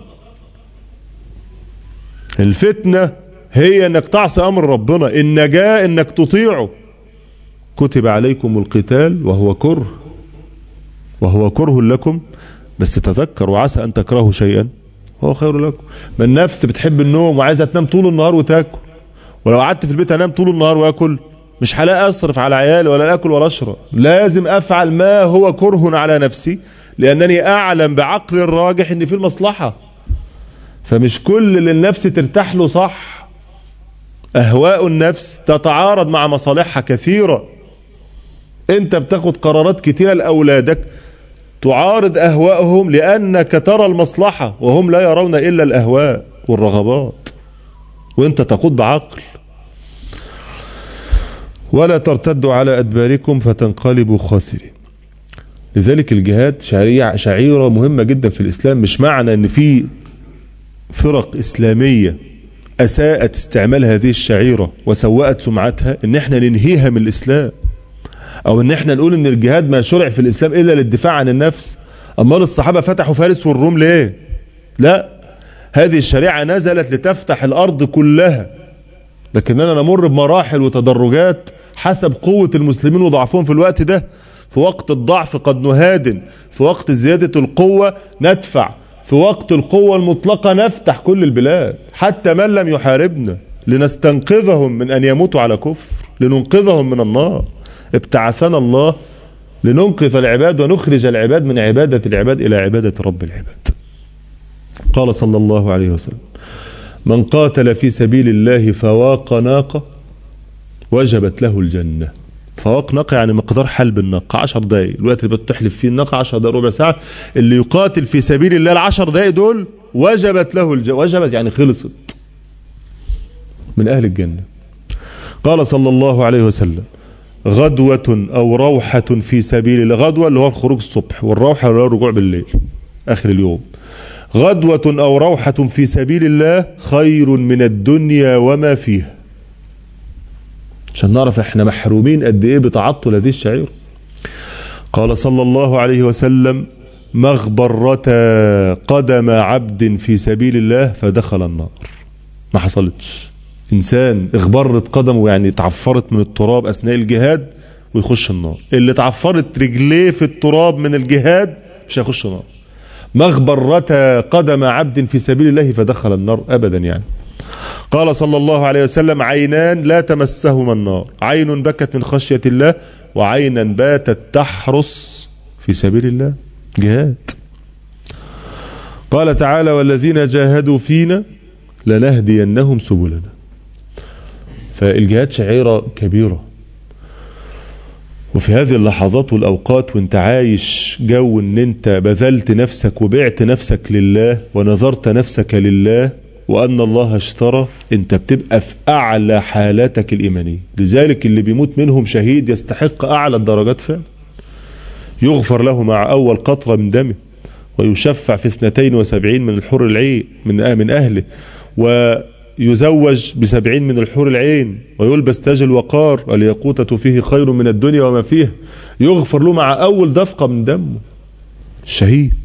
S1: الفتنه هي انك تعصي امر ربنا النجاه انك تطيعه كتب عليكم القتال وهو كره وهو كره لكم بس تذكروا عسى ان تكرهوا شيئا هو خير لكم ما النفس بتحب النوم وعايزه تنام طول النهار وتاكل ولو قعدت في البيت انام طول النهار واكل مش هلاقي اصرف على عيالي ولا اكل ولا اشرب لازم افعل ما هو كره على نفسي لانني اعلم بعقل الراجح ان في المصلحه فمش كل اللي النفس ترتاح له صح اهواء النفس تتعارض مع مصالحها كثيره انت بتاخد قرارات كتيره لاولادك تعارض اهواءهم لانك ترى المصلحه وهم لا يرون الا الاهواء والرغبات وانت تقود بعقل ولا ترتدوا على ادباركم فتنقلبوا خاسرين لذلك الجهاد شعيرة, شعيرة مهمة جدا في الإسلام مش معنى أن في فرق إسلامية أساءت استعمال هذه الشعيرة وسوأت سمعتها أن احنا ننهيها من الإسلام أو أن احنا نقول أن الجهاد ما شرع في الإسلام إلا للدفاع عن النفس أمال الصحابة فتحوا فارس والروم ليه لا هذه الشريعة نزلت لتفتح الأرض كلها لكننا نمر بمراحل وتدرجات حسب قوة المسلمين وضعفهم في الوقت ده في وقت الضعف قد نهادن في وقت زيادة القوة ندفع في وقت القوة المطلقة نفتح كل البلاد حتى من لم يحاربنا لنستنقذهم من أن يموتوا على كفر لننقذهم من النار ابتعثنا الله لننقذ العباد ونخرج العباد من عبادة العباد إلى عبادة رب العباد قال صلى الله عليه وسلم من قاتل في سبيل الله فواق ناقة وجبت له الجنة فواق ناقة يعني مقدار حلب الناقة 10 دقايق الوقت اللي بتحلف فيه الناقة 10 دقايق ربع ساعة اللي يقاتل في سبيل الله العشر دقايق دول وجبت له الجنة وجبت يعني خلصت من أهل الجنة قال صلى الله عليه وسلم غدوة أو روحة في سبيل الله غدوة اللي هو الخروج الصبح والروحة اللي هو الرجوع بالليل آخر اليوم غدوة أو روحة في سبيل الله خير من الدنيا وما فيها عشان نعرف احنا محرومين قد ايه بتعطل هذه الشعير قال صلى الله عليه وسلم مغبرة قدم عبد في سبيل الله فدخل النار ما حصلتش انسان اغبرت قدمه يعني اتعفرت من التراب اثناء الجهاد ويخش النار اللي اتعفرت رجليه في التراب من الجهاد مش هيخش النار مغبرة قدم عبد في سبيل الله فدخل النار ابدا يعني قال صلى الله عليه وسلم عينان لا تمسهما النار عين بكت من خشية الله وعينا باتت تحرس في سبيل الله جهاد قال تعالى والذين جاهدوا فينا لنهدينهم سبلنا فالجهاد شعيرة كبيرة وفي هذه اللحظات والأوقات وانت عايش جو ان انت بذلت نفسك وبعت نفسك لله ونظرت نفسك لله وأن الله اشترى انت بتبقى في أعلى حالاتك الإيمانية لذلك اللي بيموت منهم شهيد يستحق أعلى الدرجات فعلا يغفر له مع أول قطرة من دمه ويشفع في اثنتين وسبعين من الحور العين من من أهله ويزوج بسبعين من الحور العين ويلبس تاج الوقار الياقوتة فيه خير من الدنيا وما فيها يغفر له مع أول دفقة من دمه الشهيد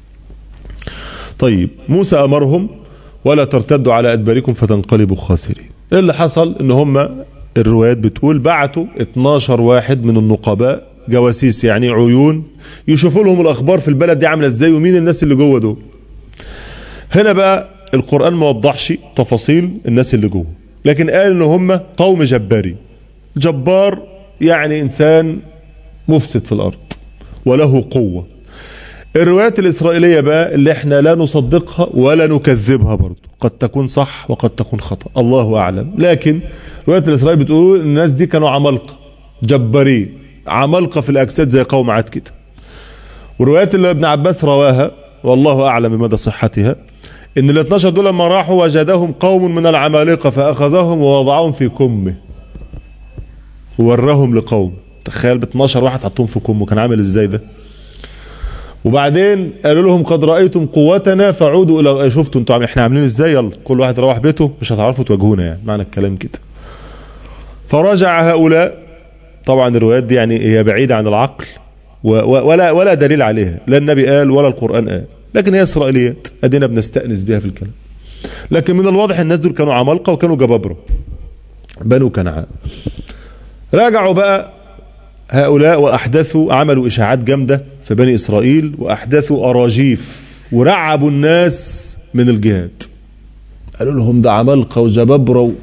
S1: طيب موسى أمرهم ولا ترتدوا على أدباركم فتنقلبوا خاسرين إيه اللي حصل ان هم الروايات بتقول بعتوا 12 واحد من النقباء جواسيس يعني عيون يشوفوا لهم الاخبار في البلد دي عامله ازاي ومين الناس اللي جوه دول هنا بقى القران ما وضحش تفاصيل الناس اللي جوه لكن قال ان هم قوم جبارين جبار يعني انسان مفسد في الارض وله قوه الروايات الإسرائيلية بقى اللي احنا لا نصدقها ولا نكذبها برضو قد تكون صح وقد تكون خطأ الله أعلم لكن روايات الإسرائيل بتقول الناس دي كانوا عمالقة جبارين عمالقة في الأجساد زي قوم عاد كده وروايات اللي ابن عباس رواها والله أعلم بمدى صحتها إن ال 12 دول لما راحوا وجدهم قوم من العمالقة فأخذهم ووضعهم في كمه ووراهم لقوم تخيل ب 12 واحد حطهم في كمه كان عامل ازاي ده وبعدين قالوا لهم قد رايتم قوتنا فعودوا الى شفتوا انتوا احنا عاملين ازاي يلا كل واحد يروح بيته مش هتعرفوا تواجهونا يعني معنى الكلام كده فرجع هؤلاء طبعا الروايات دي يعني هي بعيده عن العقل ولا ولا دليل عليها لا النبي قال ولا القران قال لكن هي اسرائيليات ادينا بنستانس بها في الكلام لكن من الواضح الناس دول كانوا عمالقه وكانوا جبابره بنو كنعان راجعوا بقى هؤلاء وأحدثوا عملوا إشاعات جامدة في بني إسرائيل وأحدثوا أراجيف ورعبوا الناس من الجهاد قالوا لهم ده عمالقة وجبابرة و...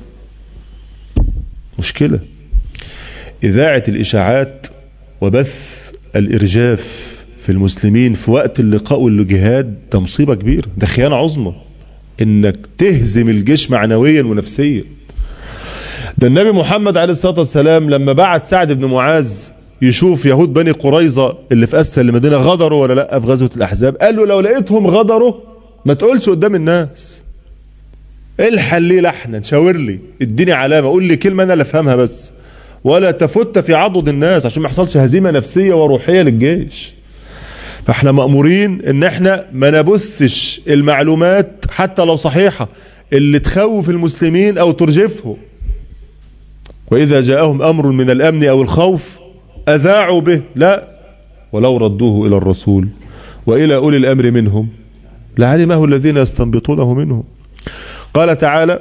S1: مشكلة إذاعة الإشاعات وبث الإرجاف في المسلمين في وقت اللقاء والجهاد ده مصيبة كبيرة ده خيانة عظمى إنك تهزم الجيش معنويا ونفسيا ده النبي محمد عليه الصلاة والسلام لما بعت سعد بن معاذ يشوف يهود بني قريظة اللي في أسفل المدينة غدروا ولا لا في غزوة الأحزاب قال له لو لقيتهم غدروا ما تقولش قدام الناس الحل لي لحنا شاور لي اديني علامة قول لي كلمة أنا اللي أفهمها بس ولا تفت في عضد الناس عشان ما يحصلش هزيمة نفسية وروحية للجيش فاحنا مأمورين ان احنا ما نبثش المعلومات حتى لو صحيحة اللي تخوف المسلمين او ترجفهم وإذا جاءهم أمر من الأمن أو الخوف أذاعوا به لا ولو ردوه إلى الرسول وإلى أولي الأمر منهم لعلمه الذين يستنبطونه منهم قال تعالى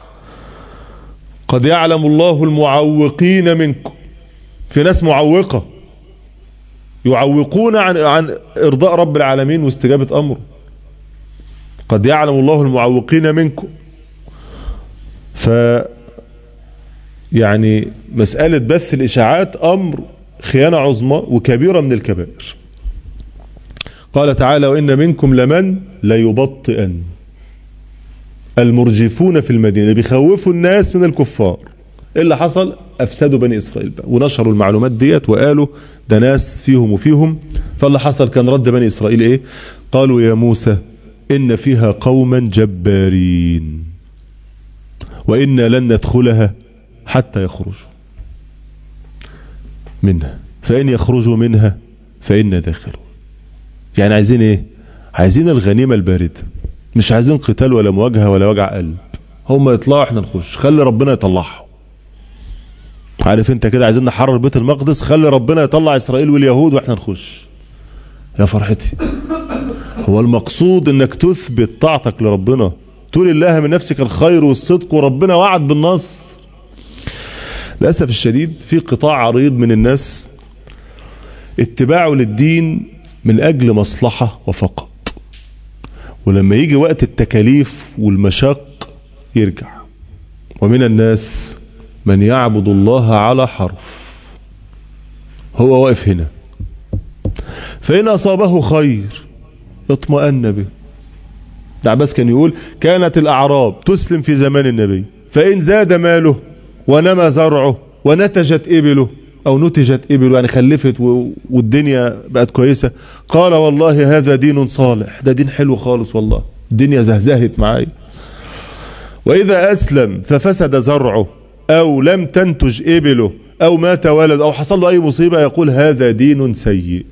S1: قد يعلم الله المعوقين منكم في ناس معوقة يعوقون عن عن إرضاء رب العالمين واستجابة أمره قد يعلم الله المعوقين منكم ف يعني مسألة بث الإشاعات أمر خيانة عظمى وكبيرة من الكبائر قال تعالى وإن منكم لمن ليبطئن المرجفون في المدينة بيخوفوا الناس من الكفار إيه اللي حصل أفسدوا بني إسرائيل بقى ونشروا المعلومات ديت وقالوا ده ناس فيهم وفيهم فاللي حصل كان رد بني إسرائيل إيه قالوا يا موسى إن فيها قوما جبارين وإنا لن ندخلها حتى يخرجوا منها فإن يخرجوا منها فإنا داخلون يعني عايزين إيه عايزين الغنيمة الباردة مش عايزين قتال ولا مواجهة ولا وجع قلب هم يطلعوا احنا نخش خلي ربنا يطلعهم عارف انت كده عايزين نحرر بيت المقدس خلي ربنا يطلع اسرائيل واليهود واحنا نخش يا فرحتي هو المقصود انك تثبت طاعتك لربنا تقول الله من نفسك الخير والصدق وربنا وعد بالنصر للاسف الشديد في قطاع عريض من الناس اتباعه للدين من اجل مصلحه وفقط ولما يجي وقت التكاليف والمشاق يرجع ومن الناس من يعبد الله على حرف هو واقف هنا فإن أصابه خير اطمأن به ده عباس كان يقول كانت الأعراب تسلم في زمان النبي فإن زاد ماله ونمى زرعه ونتجت إبله أو نتجت إبله يعني خلفت والدنيا بقت كويسة قال والله هذا دين صالح ده دين حلو خالص والله الدنيا زهزهت معايا وإذا أسلم ففسد زرعه أو لم تنتج إبله أو مات ولد أو حصل له أي مصيبة يقول هذا دين سيء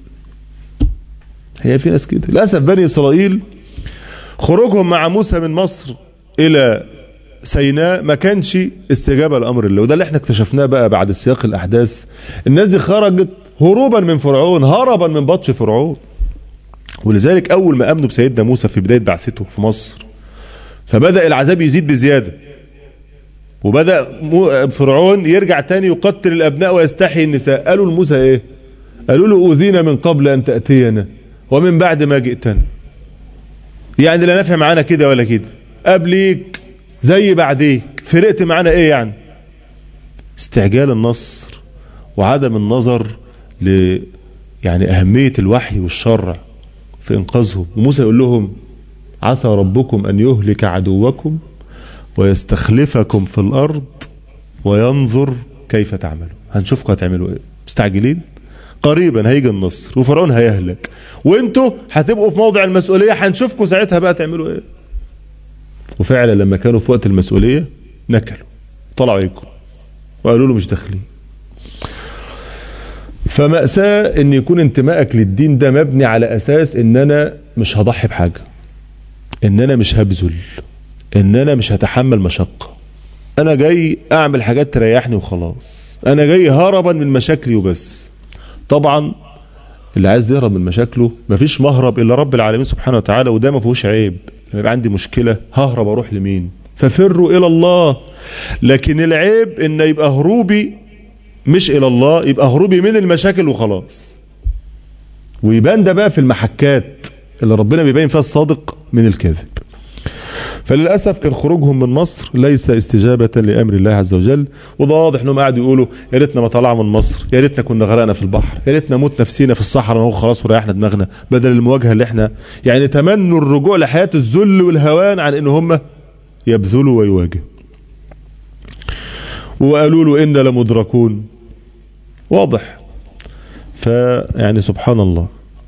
S1: هي في ناس كده للأسف بني إسرائيل خروجهم مع موسى من مصر إلى سيناء ما كانش استجابة لأمر الله وده اللي احنا اكتشفناه بقى بعد سياق الأحداث الناس دي خرجت هروبا من فرعون هربا من بطش فرعون ولذلك أول ما أمنوا بسيدنا موسى في بداية بعثته في مصر فبدأ العذاب يزيد بزيادة وبدأ فرعون يرجع تاني يقتل الأبناء ويستحيي النساء قالوا لموسى إيه قالوا له أوذينا من قبل أن تأتينا ومن بعد ما جئتنا يعني لا نافع معانا كده ولا كده قبليك زي بعديك فرقت معانا ايه يعني استعجال النصر وعدم النظر ل يعني أهمية الوحي والشرع في إنقاذهم وموسى يقول لهم عسى ربكم أن يهلك عدوكم ويستخلفكم في الأرض وينظر كيف تعملوا هنشوفكم هتعملوا ايه مستعجلين قريبا هيجي النصر وفرعون هيهلك وانتوا هتبقوا في موضع المسؤولية هنشوفكم ساعتها بقى تعملوا ايه وفعلا لما كانوا في وقت المسؤولية نكلوا طلعوا يجروا وقالوا له مش داخلين فمأساة ان يكون انتمائك للدين ده مبني على اساس ان انا مش هضحي بحاجة ان انا مش هبذل ان انا مش هتحمل مشقة انا جاي اعمل حاجات تريحني وخلاص انا جاي هربا من مشاكلي وبس طبعا اللي عايز يهرب من مشاكله مفيش مهرب الا رب العالمين سبحانه وتعالى وده ما فيهوش عيب لما يبقى عندي مشكلة ههرب اروح لمين ففروا الى الله لكن العيب ان يبقى هروبي مش الى الله يبقى هروبي من المشاكل وخلاص ويبان ده بقى في المحكات اللي ربنا بيبين فيها الصادق من الكاذب فللأسف كان خروجهم من مصر ليس استجابة لأمر الله عز وجل وده واضح انهم قاعدوا يقولوا يا ريتنا ما طلعنا من مصر يا ريتنا كنا غرقنا في البحر يا ريتنا متنا في سينا في الصحراء اهو خلاص وريحنا دماغنا بدل المواجهة اللي احنا يعني تمنوا الرجوع لحياة الذل والهوان عن ان هم يبذلوا ويواجهوا وقالوا له إنا لمدركون واضح فيعني سبحان الله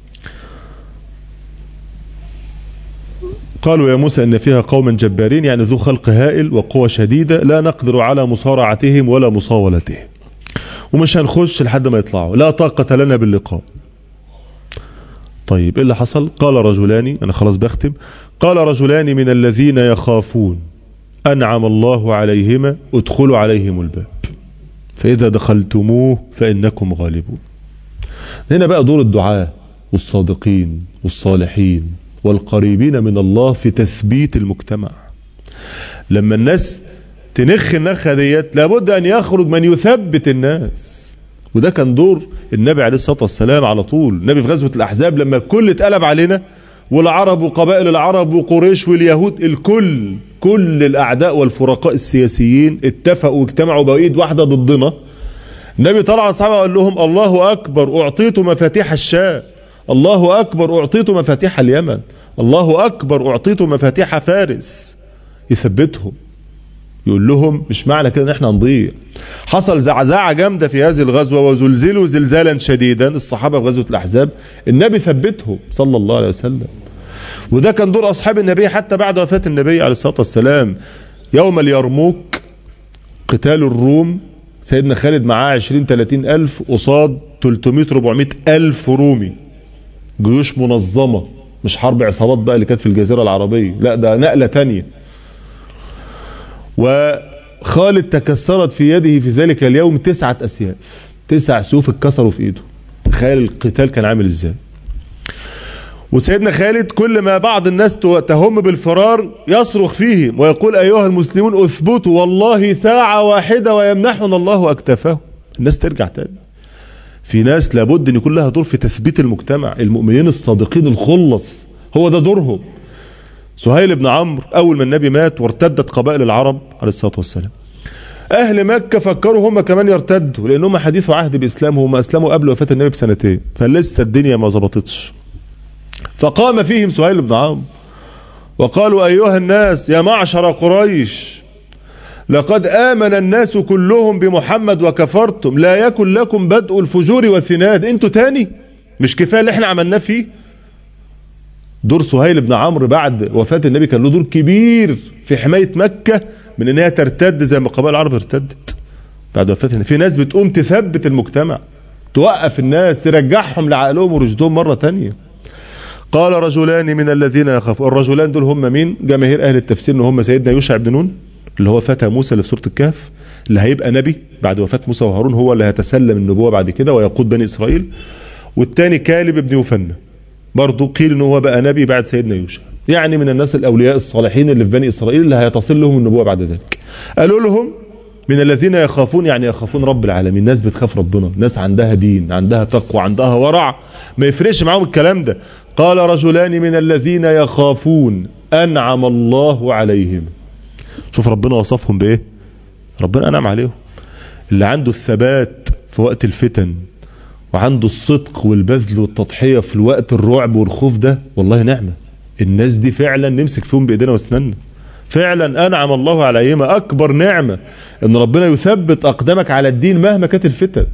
S1: قالوا يا موسى إن فيها قوما جبارين يعني ذو خلق هائل وقوة شديدة لا نقدر على مصارعتهم ولا مصاولتهم ومش هنخش لحد ما يطلعوا لا طاقة لنا باللقاء طيب ايه اللي حصل قال رجلان انا خلاص بختم قال رجلان من الذين يخافون انعم الله عليهما ادخلوا عليهم الباب فاذا دخلتموه فانكم غالبون هنا بقى دور الدعاة والصادقين والصالحين والقريبين من الله في تثبيت المجتمع لما الناس تنخ النخة ديت لابد ان يخرج من يثبت الناس وده كان دور النبي عليه الصلاة والسلام على طول النبي في غزوة الأحزاب لما الكل اتقلب علينا والعرب وقبائل العرب وقريش واليهود الكل كل الأعداء والفرقاء السياسيين اتفقوا واجتمعوا بإيد واحدة ضدنا النبي طلع على الصحابة وقال لهم الله أكبر أعطيت مفاتيح الشام الله أكبر أعطيت مفاتيح اليمن الله أكبر أعطيت مفاتيح فارس يثبتهم يقول لهم مش معنى كده ان احنا نضيع حصل زعزعة جامدة في هذه الغزوة وزلزلوا زلزالا شديدا الصحابة في غزوة الأحزاب النبي ثبتهم صلى الله عليه وسلم وده كان دور أصحاب النبي حتى بعد وفاة النبي عليه الصلاة والسلام يوم اليرموك قتال الروم سيدنا خالد معاه 20 30 ألف قصاد 300 400 ألف رومي جيوش منظمة مش حرب عصابات بقى اللي كانت في الجزيرة العربية لا ده نقلة تانية وخالد تكسرت في يده في ذلك اليوم تسعة أسياف تسع سيوف اتكسروا في ايده تخيل القتال كان عامل ازاي وسيدنا خالد كل ما بعض الناس تهم بالفرار يصرخ فيهم ويقول أيها المسلمون اثبتوا والله ساعة واحدة ويمنحنا الله أكتافه الناس ترجع تاني في ناس لابد ان يكون لها دور في تثبيت المجتمع المؤمنين الصادقين الخلص هو ده دورهم سهيل بن عمرو اول ما النبي مات وارتدت قبائل العرب عليه الصلاه والسلام اهل مكه فكروا هم كمان يرتدوا لانهم حديث عهد باسلام هم اسلموا قبل وفاه النبي بسنتين فلسه الدنيا ما ظبطتش فقام فيهم سهيل بن عمرو وقالوا ايها الناس يا معشر قريش لقد آمن الناس كلهم بمحمد وكفرتم لا يكن لكم بدء الفجور والثناد انتوا تاني مش كفاية اللي احنا عملناه فيه دور سهيل بن عمرو بعد وفاة النبي كان له دور كبير في حماية مكة من انها ترتد زي ما قبائل العرب ارتدت بعد وفاة النبي في ناس بتقوم تثبت المجتمع توقف الناس ترجعهم لعقلهم ورشدهم مرة تانية قال رجلان من الذين يخافون الرجلان دول هم مين جماهير اهل التفسير ان هم سيدنا يوشع بن نون اللي هو فتى موسى اللي في سوره الكهف اللي هيبقى نبي بعد وفاه موسى وهارون هو اللي هيتسلم النبوه بعد كده ويقود بني اسرائيل والتاني كالب بن يوفنا برضه قيل ان هو بقى نبي بعد سيدنا يوشع يعني من الناس الاولياء الصالحين اللي في بني اسرائيل اللي هيتصل لهم النبوه بعد ذلك قالوا لهم من الذين يخافون يعني يخافون رب العالمين ناس بتخاف ربنا ناس عندها دين عندها تقوى عندها ورع ما يفرقش معاهم الكلام ده قال رجلان من الذين يخافون انعم الله عليهم شوف ربنا وصفهم بايه ربنا انعم عليهم اللي عنده الثبات في وقت الفتن وعنده الصدق والبذل والتضحيه في الوقت الرعب والخوف ده والله نعمه الناس دي فعلا نمسك فيهم بايدينا واسناننا فعلا انعم الله عليهم اكبر نعمه ان ربنا يثبت اقدامك على الدين مهما كانت الفتن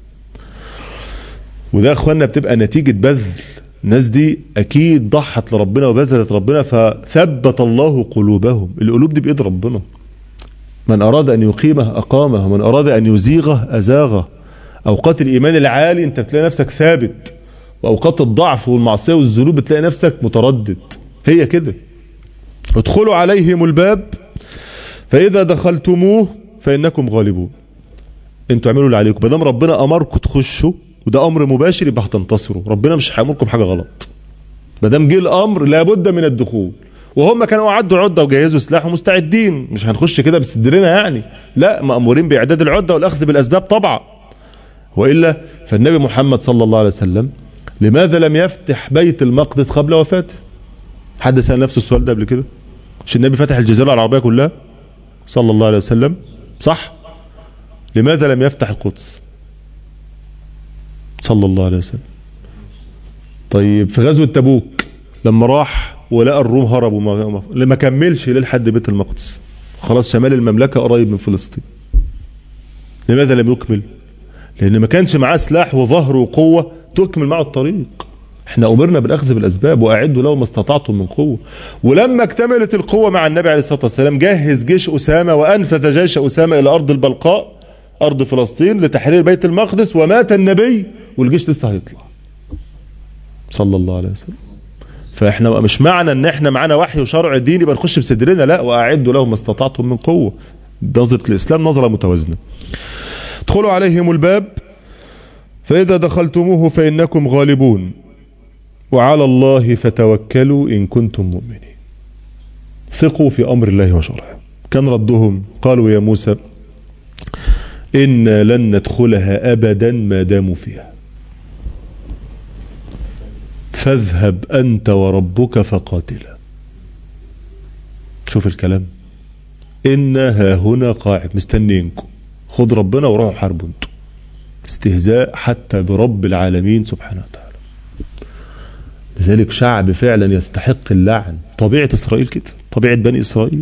S1: وده يا اخوانا بتبقى نتيجه بذل الناس دي اكيد ضحت لربنا وبذلت ربنا فثبت الله قلوبهم القلوب دي بايد ربنا من اراد ان يقيمه اقامه ومن اراد ان يزيغه ازاغه اوقات الايمان العالي انت بتلاقي نفسك ثابت واوقات الضعف والمعصيه والذنوب بتلاقي نفسك متردد هي كده ادخلوا عليهم الباب فاذا دخلتموه فانكم غالبون انتوا اعملوا اللي عليكم ما دام ربنا امركم تخشوا وده امر مباشر يبقى هتنتصروا ربنا مش هيامركم حاجه غلط ما دام جه الامر لابد من الدخول وهم كانوا اعدوا عده وجهزوا سلاح ومستعدين مش هنخش كده بصدرنا يعني لا مامورين باعداد العده والاخذ بالاسباب طبعا والا فالنبي محمد صلى الله عليه وسلم لماذا لم يفتح بيت المقدس قبل وفاته حد سال نفسه السؤال ده قبل كده مش النبي فتح الجزيره العربيه كلها صلى الله عليه وسلم صح لماذا لم يفتح القدس صلى الله عليه وسلم طيب في غزوة تبوك لما راح ولقى الروم هربوا ما, ما كملش لحد بيت المقدس خلاص شمال المملكة قريب من فلسطين لماذا لم يكمل لأن ما كانش معاه سلاح وظهر وقوة تكمل معه الطريق احنا أمرنا بالأخذ بالأسباب وأعدوا له ما استطعتم من قوة ولما اكتملت القوة مع النبي عليه الصلاة والسلام جهز جيش أسامة وأنفذ جيش أسامة إلى أرض البلقاء أرض فلسطين لتحرير بيت المقدس ومات النبي والجيش لسه هيطلع صلى الله عليه وسلم فاحنا مش معنى ان احنا معانا وحي وشرع ديني يبقى نخش بصدرنا لا واعدوا لهم ما استطعتم من قوه نظره الاسلام نظره متوازنه ادخلوا عليهم الباب فاذا دخلتموه فانكم غالبون وعلى الله فتوكلوا ان كنتم مؤمنين ثقوا في امر الله وشرعه كان ردهم قالوا يا موسى إنا لن ندخلها أبدا ما داموا فيها فاذهب أنت وربك فقاتلا شوف الكلام إن ها هنا قاعد مستنينكم خد ربنا وروحوا حاربوا انتوا استهزاء حتى برب العالمين سبحانه وتعالى لذلك شعب فعلا يستحق اللعن طبيعة إسرائيل كده طبيعة بني إسرائيل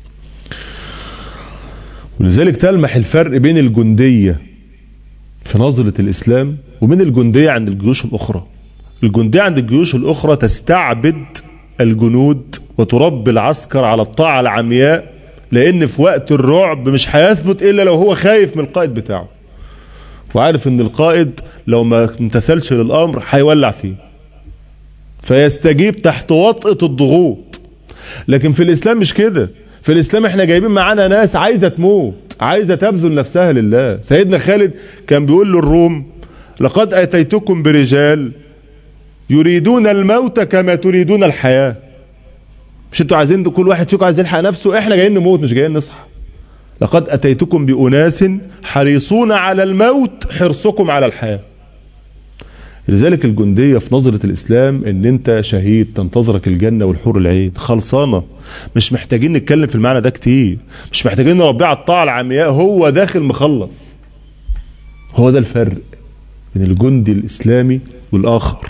S1: ولذلك تلمح الفرق بين الجندية في نظرة الإسلام وبين الجندية عند الجيوش الأخرى الجندية عند الجيوش الأخرى تستعبد الجنود وتربي العسكر على الطاعة العمياء لأن في وقت الرعب مش هيثبت إلا لو هو خايف من القائد بتاعه وعارف إن القائد لو ما امتثلش للأمر هيولع فيه فيستجيب تحت وطأة الضغوط لكن في الإسلام مش كده في الإسلام احنا جايبين معانا ناس عايزة تموت عايزة تبذل نفسها لله سيدنا خالد كان بيقول للروم لقد أتيتكم برجال يريدون الموت كما تريدون الحياة مش انتوا عايزين كل واحد فيكم عايز يلحق نفسه احنا جايين نموت مش جايين نصحى لقد أتيتكم بأناس حريصون على الموت حرصكم على الحياة لذلك الجندية في نظرة الإسلام إن أنت شهيد تنتظرك الجنة والحور العين خلصانة مش محتاجين نتكلم في المعنى ده كتير مش محتاجين نربيه على الطاعة العمياء هو داخل مخلص هو ده الفرق بين الجندي الإسلامي والآخر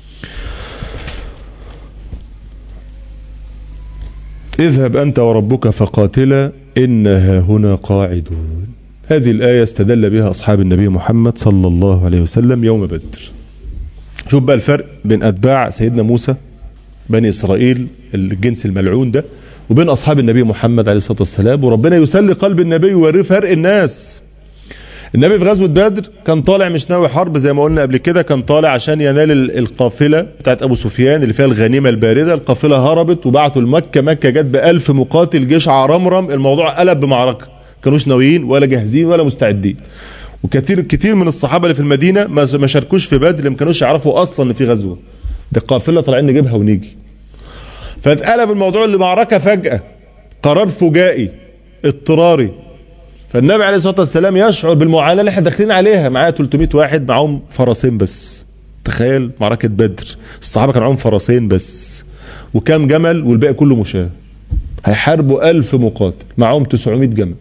S1: اذهب أنت وربك فقاتلا إنها هنا قاعدون هذه الآية استدل بها أصحاب النبي محمد صلى الله عليه وسلم يوم بدر شوف بقى الفرق بين أتباع سيدنا موسى بني إسرائيل الجنس الملعون ده وبين أصحاب النبي محمد عليه الصلاة والسلام وربنا يسلي قلب النبي ويوريه فرق الناس النبي في غزوة بدر كان طالع مش ناوي حرب زي ما قلنا قبل كده كان طالع عشان ينال القافلة بتاعت أبو سفيان اللي فيها الغنيمة الباردة القافلة هربت وبعتوا لمكة مكة جت بألف مقاتل جيش عرمرم الموضوع قلب بمعركة كانوش ناويين ولا جاهزين ولا مستعدين وكثير كتير من الصحابة اللي في المدينة ما شاركوش في بدر ما كانوش يعرفوا أصلا إن في غزوة دي القافلة طالعين نجيبها ونيجي فاتقلب الموضوع لمعركة فجأة قرار فجائي اضطراري فالنبي عليه الصلاه والسلام يشعر بالمعاناه اللي احنا داخلين عليها معاه 300 واحد معاهم فرسين بس تخيل معركه بدر الصحابه كان معاهم فرسين بس وكام جمل والباقي كله مشاة هيحاربوا ألف مقاتل معاهم 900 جمل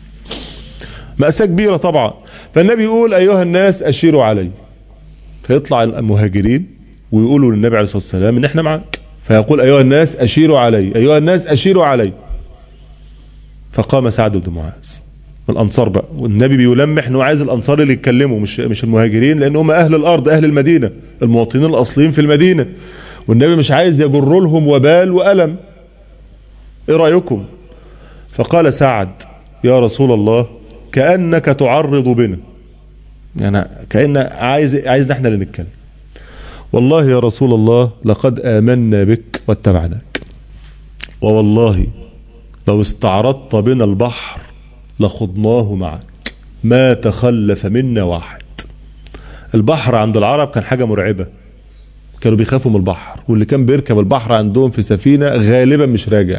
S1: مأساة كبيرة طبعا فالنبي يقول أيها الناس أشيروا علي فيطلع المهاجرين ويقولوا للنبي عليه الصلاة والسلام إن إحنا معاك فيقول أيها الناس أشيروا علي أيها الناس أشيروا علي فقام سعد بن معاذ الانصار بقى والنبي بيلمح انه عايز الانصار اللي يتكلموا مش مش المهاجرين لان هم اهل الارض اهل المدينه المواطنين الاصليين في المدينه والنبي مش عايز يجر لهم وبال والم ايه رايكم فقال سعد يا رسول الله كانك تعرض بنا يعني كان عايز عايزنا احنا اللي نتكلم والله يا رسول الله لقد امنا بك واتبعناك ووالله لو استعرضت بنا البحر لخضناه معك ما تخلف منا واحد البحر عند العرب كان حاجة مرعبة كانوا بيخافوا من البحر واللي كان بيركب البحر عندهم في سفينة غالبا مش راجع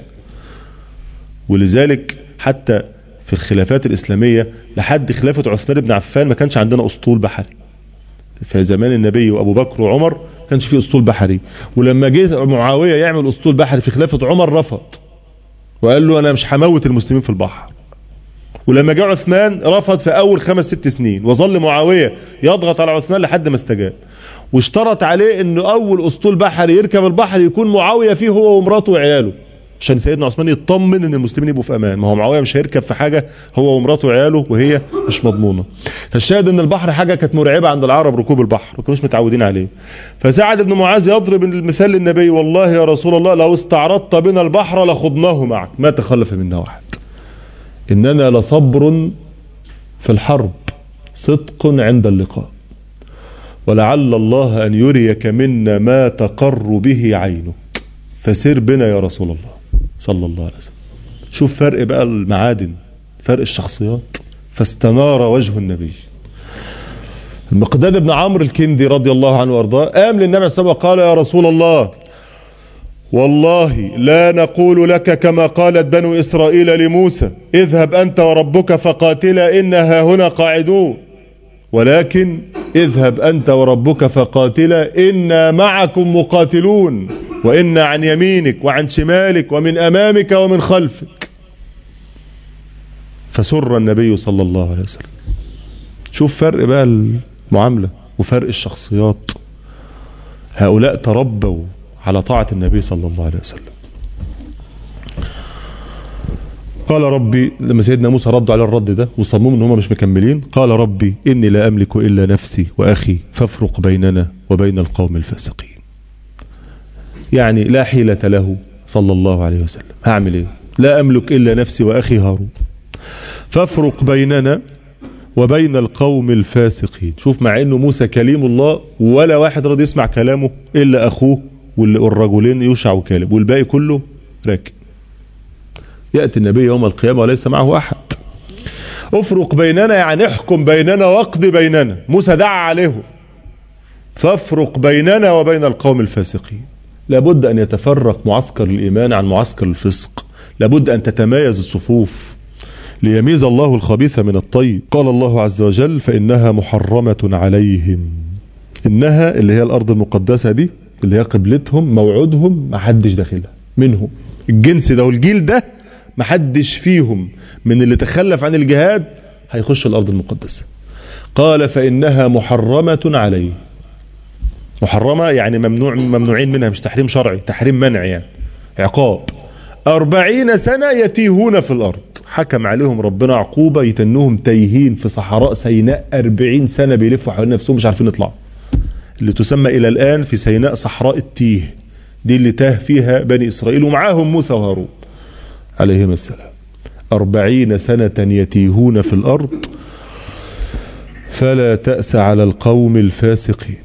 S1: ولذلك حتى في الخلافات الإسلامية لحد خلافة عثمان بن عفان ما كانش عندنا أسطول بحري في زمان النبي وأبو بكر وعمر ما كانش في أسطول بحري ولما جه معاوية يعمل أسطول بحري في خلافة عمر رفض وقال له أنا مش هموت المسلمين في البحر ولما جاء عثمان رفض في اول خمس ست سنين وظل معاويه يضغط على عثمان لحد ما استجاب واشترط عليه انه اول اسطول بحري يركب البحر يكون معاويه فيه هو ومراته وعياله عشان سيدنا عثمان يطمن ان المسلمين يبقوا في امان ما هو معاويه مش هيركب في حاجه هو ومراته وعياله وهي مش مضمونه فالشاهد ان البحر حاجه كانت مرعبه عند العرب ركوب البحر ما كانوش متعودين عليه فسعد بن معاذ يضرب المثال للنبي والله يا رسول الله لو استعرضت بنا البحر لخضناه معك ما تخلف منا واحد إننا لصبر في الحرب صدق عند اللقاء ولعل الله أن يريك منا ما تقر به عينك فسر بنا يا رسول الله صلى الله عليه وسلم شوف فرق بقى المعادن فرق الشخصيات فاستنار وجه النبي المقداد بن عمرو الكندي رضي الله عنه وارضاه قام للنبي عليه الصلاه والسلام وقال يا رسول الله والله لا نقول لك كما قالت بنو إسرائيل لموسى اذهب أنت وربك فقاتلا إنها هنا قاعدون ولكن اذهب أنت وربك فقاتلا إنا معكم مقاتلون وإنا عن يمينك وعن شمالك ومن أمامك ومن خلفك فسر النبي صلى الله عليه وسلم شوف فرق بقى المعاملة وفرق الشخصيات هؤلاء تربوا على طاعة النبي صلى الله عليه وسلم قال ربي لما سيدنا موسى ردوا على الرد ده وصمموا ان هم مش مكملين قال ربي اني لا املك الا نفسي واخي فافرق بيننا وبين القوم الفاسقين يعني لا حيلة له صلى الله عليه وسلم هعمل ايه لا املك الا نفسي واخي هارون فافرق بيننا وبين القوم الفاسقين شوف مع انه موسى كليم الله ولا واحد راضي يسمع كلامه الا اخوه والرجلين يوشع وكالب والباقي كله راكب يأتي النبي يوم القيامة وليس معه أحد افرق بيننا يعني احكم بيننا واقضي بيننا موسى دعا عليهم فافرق بيننا وبين القوم الفاسقين لابد أن يتفرق معسكر الإيمان عن معسكر الفسق لابد أن تتمايز الصفوف ليميز الله الخبيث من الطيب قال الله عز وجل فإنها محرمة عليهم إنها اللي هي الأرض المقدسة دي اللي هي قبلتهم موعودهم ما حدش داخلها منهم الجنس ده والجيل ده ما حدش فيهم من اللي تخلف عن الجهاد هيخش الأرض المقدسة قال فإنها محرمة عليه محرمة يعني ممنوع ممنوعين منها مش تحريم شرعي تحريم منع يعني عقاب أربعين سنة يتيهون في الأرض حكم عليهم ربنا عقوبة يتنوهم تايهين في صحراء سيناء أربعين سنة بيلفوا حوالين نفسهم مش عارفين يطلعوا اللي تسمى إلى الآن في سيناء صحراء التيه دي اللي تاه فيها بني إسرائيل ومعاهم موسى وهارون عليهما السلام أربعين سنة يتيهون في الأرض فلا تأس على القوم الفاسقين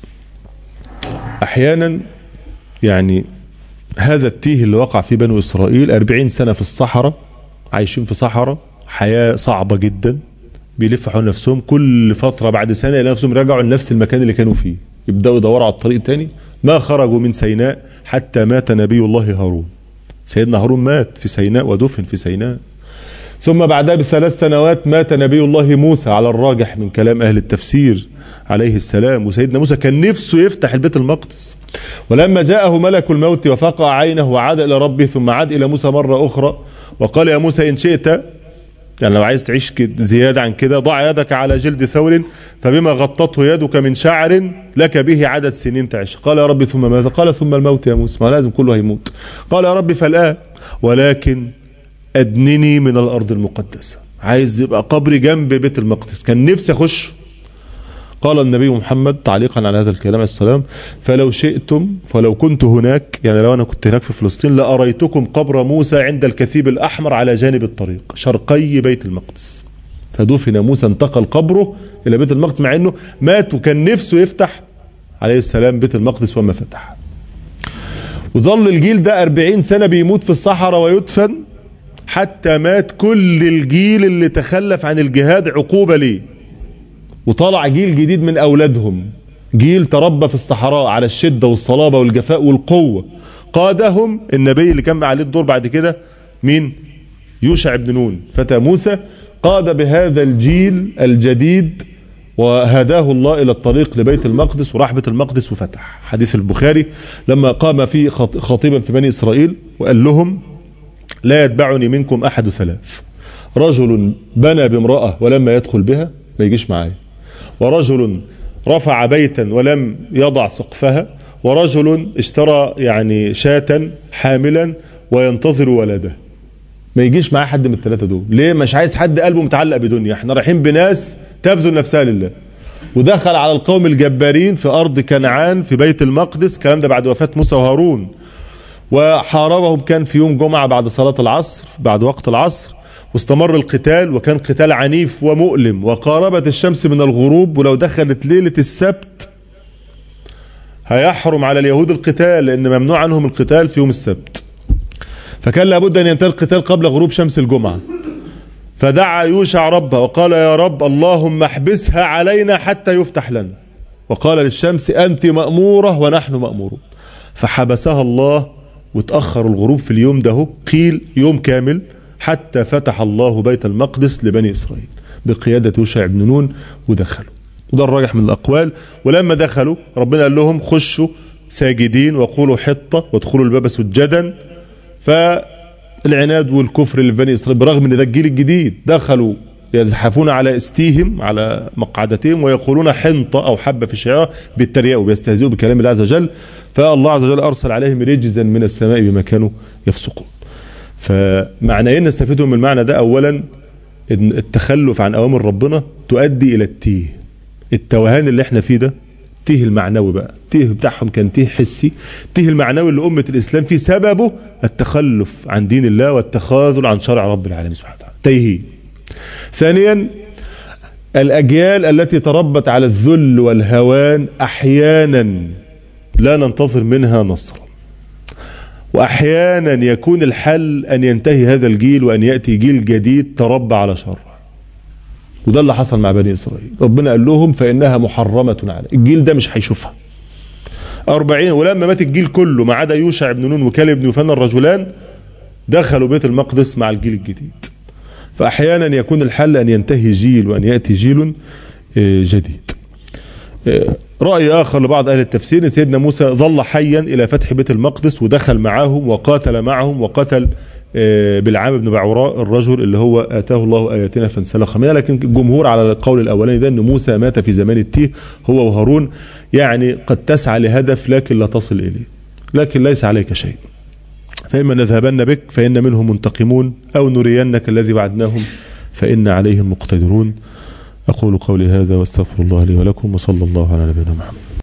S1: أحيانا يعني هذا التيه اللي وقع في بنو إسرائيل أربعين سنة في الصحراء عايشين في صحراء حياة صعبة جدا بيلفوا حول نفسهم كل فترة بعد سنة يلاقوا نفسهم رجعوا لنفس المكان اللي كانوا فيه يبدأوا يدوروا على الطريق تاني ما خرجوا من سيناء حتى مات نبي الله هارون سيدنا هارون مات في سيناء ودفن في سيناء ثم بعدها بثلاث سنوات مات نبي الله موسى على الراجح من كلام أهل التفسير عليه السلام وسيدنا موسى كان نفسه يفتح البيت المقدس ولما جاءه ملك الموت وفقع عينه وعاد إلى ربه ثم عاد إلى موسى مرة أخرى وقال يا موسى إن شئت يعني لو عايز تعيش زيادة عن كده ضع يدك على جلد ثور فبما غطته يدك من شعر لك به عدد سنين تعيش قال يا رب ثم ماذا قال ثم الموت يا موسى ما لازم كله هيموت قال يا رب فالآن ولكن أدنني من الأرض المقدسة عايز يبقى قبري جنب بيت المقدس كان نفسي أخش قال النبي محمد تعليقا على هذا الكلام عليه السلام فلو شئتم فلو كنت هناك يعني لو أنا كنت هناك في فلسطين لأريتكم قبر موسى عند الكثيب الأحمر على جانب الطريق شرقي بيت المقدس فدفن موسى انتقل قبره إلى بيت المقدس مع أنه مات وكان نفسه يفتح عليه السلام بيت المقدس وما فتح وظل الجيل ده أربعين سنة بيموت في الصحراء ويدفن حتى مات كل الجيل اللي تخلف عن الجهاد عقوبة ليه وطلع جيل جديد من أولادهم جيل تربى في الصحراء على الشدة والصلابة والجفاء والقوة قادهم النبي اللي كان عليه الدور بعد كده مين يوشع بن نون فتى موسى قاد بهذا الجيل الجديد وهداه الله إلى الطريق لبيت المقدس وراح بيت المقدس وفتح حديث البخاري لما قام فيه خطيبا في بني إسرائيل وقال لهم لا يتبعني منكم أحد ثلاث رجل بنى بامرأة ولما يدخل بها ما يجيش معايا ورجل رفع بيتا ولم يضع سقفها ورجل اشترى يعني شاة حاملا وينتظر ولده ما يجيش معاه حد من الثلاثة دول ليه مش عايز حد قلبه متعلق بدنيا احنا رايحين بناس تبذل نفسها لله ودخل على القوم الجبارين في أرض كنعان في بيت المقدس الكلام ده بعد وفاة موسى وهارون وحاربهم كان في يوم جمعة بعد صلاة العصر بعد وقت العصر واستمر القتال وكان قتال عنيف ومؤلم وقاربت الشمس من الغروب ولو دخلت ليلة السبت هيحرم على اليهود القتال لأن ممنوع عنهم القتال في يوم السبت فكان لابد أن ينتهي القتال قبل غروب شمس الجمعة فدعا يوشع ربه وقال يا رب اللهم احبسها علينا حتى يفتح لنا وقال للشمس أنت مأمورة ونحن مأمورون فحبسها الله وتأخر الغروب في اليوم ده قيل يوم كامل حتى فتح الله بيت المقدس لبني إسرائيل بقيادة يوشع بن نون ودخلوا وده الراجح من الأقوال ولما دخلوا ربنا قال لهم خشوا ساجدين وقولوا حطة وادخلوا الباب سجدا فالعناد والكفر اللي في بني إسرائيل برغم ان ده الجيل الجديد دخلوا يزحفون على استيهم على مقعدتهم ويقولون حنطة أو حبة في الشعيرة بالترياء وبيستهزئوا بكلام الله عز وجل فالله عز وجل أرسل عليهم رجزا من السماء بما كانوا يفسقون فمعنيين نستفيدهم من المعنى ده أولا إن التخلف عن أوامر ربنا تؤدي إلى التيه التوهان اللي احنا فيه ده التيه المعنوي بقى التيه بتاعهم كان تيه حسي التيه المعنوي اللي أمة الإسلام في سببه التخلف عن دين الله والتخاذل عن شرع رب العالمين سبحانه وتعالى تيهين ثانيا الأجيال التي تربت على الذل والهوان أحيانا لا ننتظر منها نصرا وأحيانا يكون الحل أن ينتهي هذا الجيل وأن يأتي جيل جديد تربى على شر وده اللي حصل مع بني إسرائيل ربنا قال لهم فإنها محرمة على الجيل ده مش هيشوفها أربعين ولما مات الجيل كله ما عدا يوشع بن نون وكالب بن يوفان الرجلان دخلوا بيت المقدس مع الجيل الجديد فأحيانا يكون الحل أن ينتهي جيل وأن يأتي جيل جديد رأي آخر لبعض أهل التفسير أن سيدنا موسى ظل حيا إلى فتح بيت المقدس ودخل معهم وقاتل معهم وقتل بالعام بن بعوراء الرجل اللي هو آتاه الله آياتنا فانسلخ منها لكن الجمهور على القول الأولاني ده أن موسى مات في زمان التيه هو وهارون يعني قد تسعى لهدف لكن لا تصل إليه لكن ليس عليك شيء فإما نذهبن بك فإن منهم منتقمون أو نرينك الذي وعدناهم فإن عليهم مقتدرون أقول قولي هذا واستغفر الله لي ولكم وصلى الله على نبينا محمد